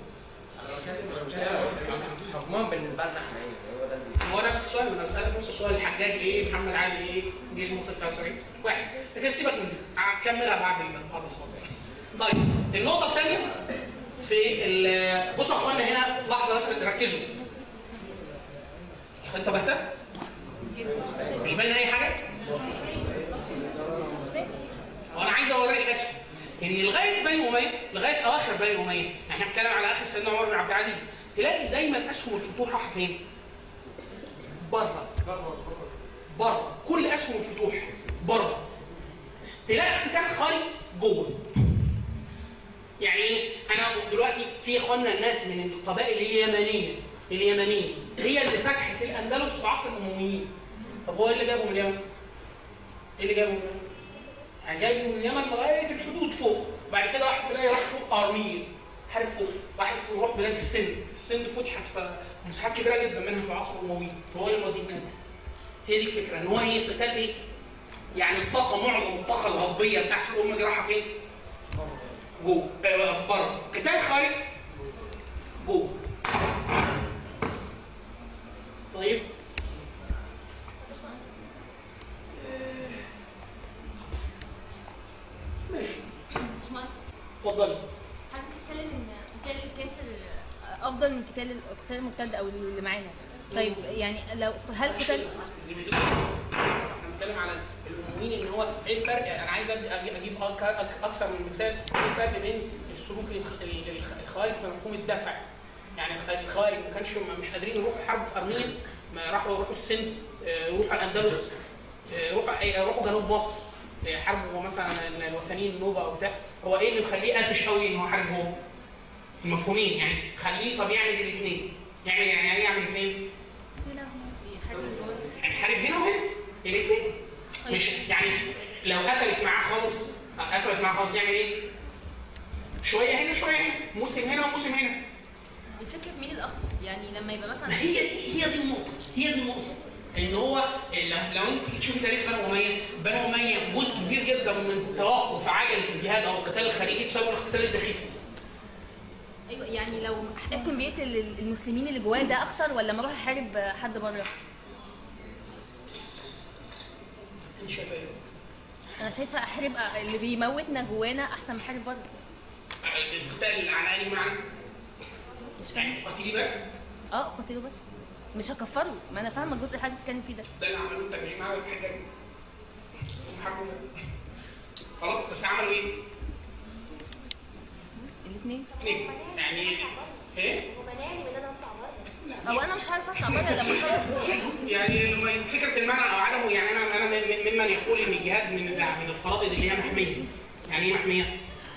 C: حكمهم بالنسبه لنا احنا ايه هو ده اللي-
A: هو نفس السؤال انا بسالك نفس السؤال الحجاج ايه محمد علي ايه جيش مصر 73 واحد لكن سيبك من دي هكملها بعد ال- بعد الصلاه طيب النقطه الثانيه في ال- بصوا يا اخوانا هنا لحظه بس ركزوا انت بهتم مش باين اي حاجه وانا عايز اوريك بس ان لغايه بني اميه لغايه اواخر بني اميه احنا هنتكلم على اخر سيدنا عمر بن عبد العزيز تلاقي دايما اسهم الفتوح رايحه فين؟ بره بره كل اسهم الفتوح بره تلاقي احتكاك خارج جوه يعني ايه انا دلوقتي في اخواننا الناس من القبائل اليمنيه اليمنيه هي اللي فتحت الاندلس في عصر الامويين طب هو ايه اللي جابهم اليمن؟ ايه اللي جابهم اليمن؟ يعني جاي من اليمن لغايه الحدود فوق بعد كده واحد تلاقي راح فوق ارميل حارب فوق واحد يروح بلاد السند السند فتحت في مساحات كبيره جدا منها في العصر الاموي فهو يقدر هناك هي دي الفكره ان هو ايه قتال ايه؟ يعني الطاقه معظم الطاقه الغربيه بتاعت الامه دي رايحه فين؟ جوه آه، بره قتال خارج جوه طيب ماشي
E: باشمهندس
A: اتفضلي
E: حضرتك بتتكلم ان قتال الكافر افضل من قتال القتال المرتد او اللي معانا طيب يعني لو هل قتال
A: احنا بنتكلم على الامويين ان هو ايه الفرق انا عايز أدي- أجي- اجيب أك- أك- اكثر من مثال ايه الفرق بين السلوك الخ- ال- ال- الخوارج في مفهوم الدفع يعني الخ- الخوارج ما كانش مش قادرين يروحوا حرب في ارمينيا ما راحوا يروحوا السند آه، يروحوا الاندلس آه، يروحوا آه، يروحوا جنوب مصر آه، حاربوا مثلا ال- الوثنيين النوبه او بتاع هو ايه اللي مخليه قافش قوي ان هو حارب هو المفهومين يعني خليه طب يعمل الاثنين يعمل يعني ايه يعمل الاثنين
E: يحارب الجول
A: يعني حارب هنا وهنا الاثنين مش يعني لو قفلت معاه خالص قفلت معاه خالص يعمل ايه؟ شويه هنا شويه هنا موسم هنا وموسم هنا
E: الفكره في مين الاخطر يعني لما يبقى
A: ما
E: مثلا
A: هي دي هي دي النقطه هي دي النقطه ان هو لو, لو انت تشوفي تاريخ بنو اميه بنو اميه جزء كبير جدا من توقف عجله الجهاد او القتال الخارجي بسبب الاقتتال الداخلي
E: ايوه يعني لو حكم بيقتل المسلمين اللي جواه ده اخطر ولا لما اروح احارب حد بره
A: انت شايفه ايه؟
E: انا شايفه احارب اللي بيموتنا جوانا احسن من احارب بره
A: القتال على اي معنى؟
E: مش
A: يعني
E: فاهمه
A: قتيلي بس
E: اه قتلوا بس مش هكفره ما انا فاهمه الجزء اللي حضرتك بتتكلم فيه ده
A: ده اللي عملوه التجريم على الحجاج هم حاربوا خلاص بس عملوا ايه؟
E: الاثنين
A: اثنين يعني ايه؟
B: ومنعني من ان انا اطلع بره
E: او انا مش عارفه اطلع بره لما اخلص
A: يعني لما فكره المنع او عدمه يعني انا انا من- ممن يقول ان الجهاد من من الفرائض اللي هي محميه يعني ايه محميه؟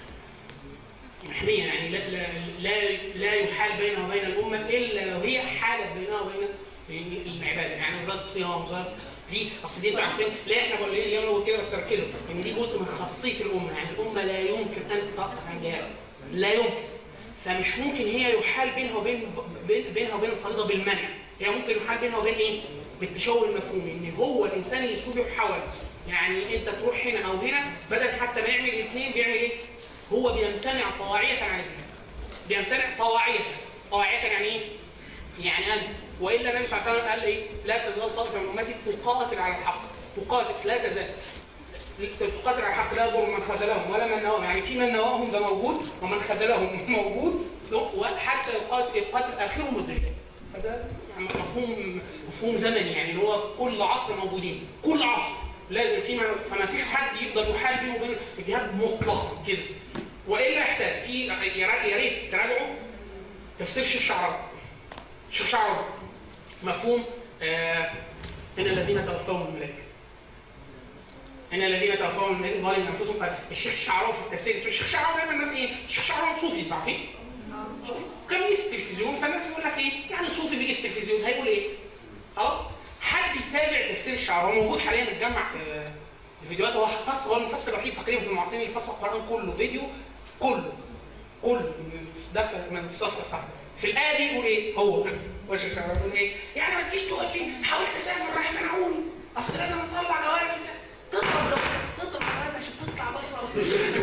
A: محميه يعني لا لا لا, لا يحال بينها وبين الامه الا لو هي حالت بينها وبين العباده يعني زي الصيام زي دي اصل دي انتوا عارفين ليه احنا بنقول ليه اليوم نقول كده بس ركزوا ان دي جزء من خاصيه الامه يعني الامه لا يمكن ان تتوقف عن الجهاد لا يمكن فمش ممكن هي يحال بينها وبين بين- بينها وبين الفريضه بالمنع هي ممكن يحال بينها وبين ايه؟ بالتشوه المفهومي ان هو الانسان يسلوب يحول يعني انت تروح هنا او هنا بدل حتى ما يعمل الاثنين بيعمل ايه؟ هو بيمتنع طواعية عن الجهاد بيمتنع طواعية طواعية يعني ايه؟ يعني أنت وإلا النبي صلى الله عليه وسلم قال إيه؟ لا تزال طائفة من أمتي تقاتل على الحق تقاتل لا تزال تقاتل على الحق لا يضر من خذلهم ولا من نواهم يعني في من نواهم ده موجود ومن خذلهم موجود وحتى يقاتل, يقاتل آخرهم الدجال فده يعني مفهوم مفهوم زمني يعني اللي هو كل عصر موجودين كل عصر لازم في من- فما فيش حد يقدر يحال بينه وبين الجهاد مطلقا كده والا يحتاج في يا يا ريت تراجعوا تفسير الشيخ شعراوي الشيخ شعراوي مفهوم آه ان الذين توفاهم الملائكه ان الذين توفاهم الملائكه ظالم انفسهم قال الشيخ شعراوي في التفسير الشيخ شعراوي دايما الناس ايه؟ الشيخ شعراوي صوفي انتوا عارفين؟ كان بيجي في التلفزيون فالناس يقول لك ايه؟ يعني صوفي بيجي في التلفزيون هيقول ايه؟ خلاص؟ حد يتابع تفسير الشعراوي هو موجود حاليا متجمع في الفيديوهات هو فصل هو المفسر الوحيد تقريبا في المعاصرين اللي فسر القران كله فيديو كله كله من دخل من الصف الصح في الآية دي يقول إيه؟ هو وش الشعراوي يقول إيه؟ يعني ما تجيش تقول لي حاولت أسافر راح منعوني أصل لازم أطلع جواز تضرب لو تضرب جواز عشان تطلع بره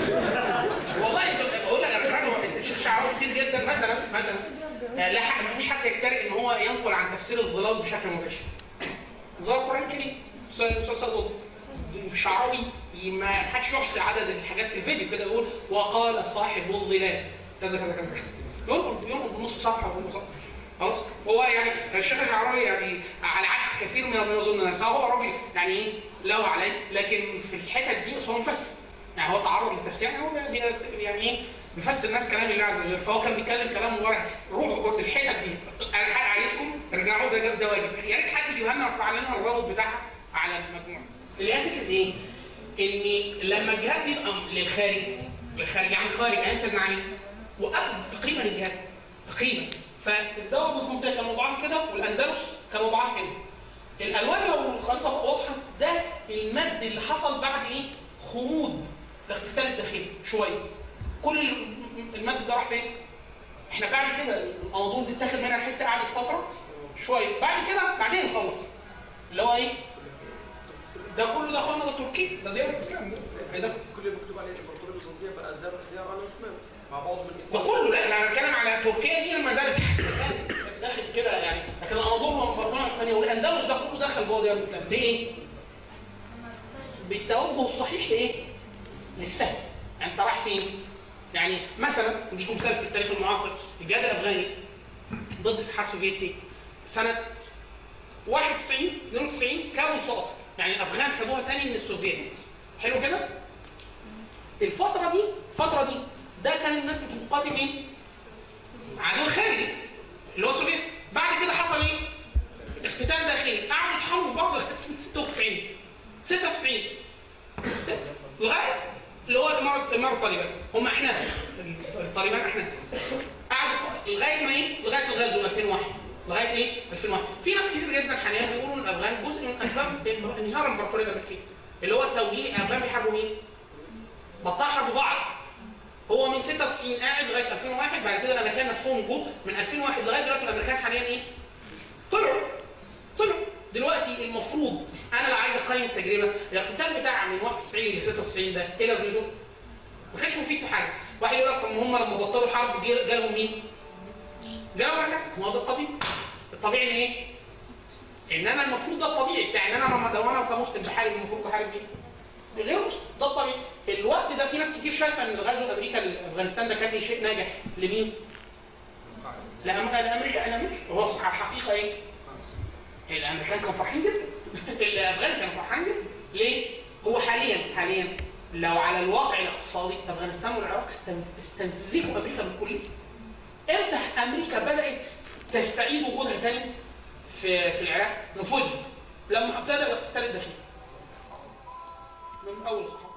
A: والله انت بقول لك انا حاجه الشيخ شعراوي كتير جدا مثلا مثلا آه، لا حد مفيش حد يجترئ ان هو ينقل عن تفسير الظلال بشكل مباشر ظلال القران الكريم استاذ صدق الشعراوي ما حدش يحصي عدد الحاجات في الفيديو كده يقول وقال صاحب الظلال كذا كذا كذا ينقل ينقل بنص صفحه ونص صفحه خلاص هو يعني الشيخ الشعراوي يعني على عكس كثير من من يظن الناس هو راجل يعني ايه له عليه لكن في الحتت دي هو مفسر يعني هو تعرض للتفسير يعني هو بي- يعني ايه بيفسر الناس كلام الله عز وجل فهو كان بيتكلم كلام مبارك روحوا في الحتت دي انا حاجه عايزكم ارجعوا ده ده واجب يا ريت حد يفهمنا ويرفع لنا الرابط بتاعها على المجموعه اللي هي فكره ايه؟ ان لما الجهاد يبقى للخارج للخارج يعني خارج ايام سيدنا علي وقف تقريبا الجهاد تقريبا فالدوله البيزنطيه كانوا بعض كده والاندلس كانوا بعض كده الالوان لو الخريطه واضحه ده المد اللي حصل بعد ايه؟ خروج الاقتتال الداخلي شويه كل ال- المد ده راح فين؟ احنا بعد كده الاناضول دي اتاخد منها حته قعدت فتره شويه بعد كده بعدين نخلص اللي هو ايه؟ ده كله ده اخوانا ده تركي ده ديار الاسلام ده إيه ده
F: كل اللي مكتوب عليه الامبراطوريه البيزنطيه بقى ده باختيار على الاسلام مع بعض من
A: ده كله لا انا بتكلم على تركيا دي لما زالت داخل كده يعني لكن الاناضول والمقارنه الثانيه والاندلس ده كله دخل جوه ديار الاسلام ليه؟ بالتوجه الصحيح لايه؟ للسهم يعني انت رايح فين؟ يعني مثلا نديكم مثال في التاريخ المعاصر الجهاد الافغاني ضد الاتحاد السوفيتي سنه 91 92 كانوا سقط يعني الافغان خدوها تاني من السوفيت حلو كده؟ الفترة دي الفترة دي ده كان الناس بتقاتل مين؟ عدو خارجي اللي هو السوفيت بعد كده حصل ايه؟ اقتتال داخلي قعدوا يتحاربوا في بعض لغايه 96 96 لغايه اللي هو الاماره الاماره الطالبان هم احناف الطالبان احناف قعدوا لغايه ما ايه؟ لغايه الغزو 2001 لغايه ايه؟ 2001 في ناس كتير جدا حاليا بيقولوا ان الافغان جزء من اسباب انهيار الامبراطوريه الامريكيه اللي هو التوجيه الافغان بيحاربوا مين؟ بطلوا حرب بعض هو من 96 قاعد لغايه 2001 بعد كده الامريكان نفسهم جم من 2001 لغايه دلوقتي الامريكان حاليا ايه؟ طلعوا طلعوا دلوقتي المفروض انا لو عايز اقيم التجربه الاقتتال بتاع من 91 ل 96 ده ايه لازمته؟ ما كانش مفيد في حاجه واحد يقول لك طب ما هم لما بطلوا حرب جه- جالهم مين؟ جالهم امريكا ما هو ده الطبيعي الطبيعي ان ايه؟ ان انا المفروض ده الطبيعي بتاعي ان انا لما- لو انا كمسلم بحارب المفروض بحارب مين؟ غير مسلم ده الطبيعي الوقت ده في ناس كتير شايفه ان غزو امريكا لافغانستان ده كان شيء ناجح لمين؟ لأم- لامريكا لامريكا هو صح الحقيقه ايه؟ الامريكان كانوا فرحين جدا الافغان كانوا فرحين جدا ليه؟ هو حاليا حاليا لو على الواقع الاقتصادي افغانستان والعراق استن- استنزفوا امريكا بالكليه امتى امريكا بدات تستعيد وجودها تاني في في العراق نفوذها لما ابتدى الاقتتال الداخلي من اول الصحابه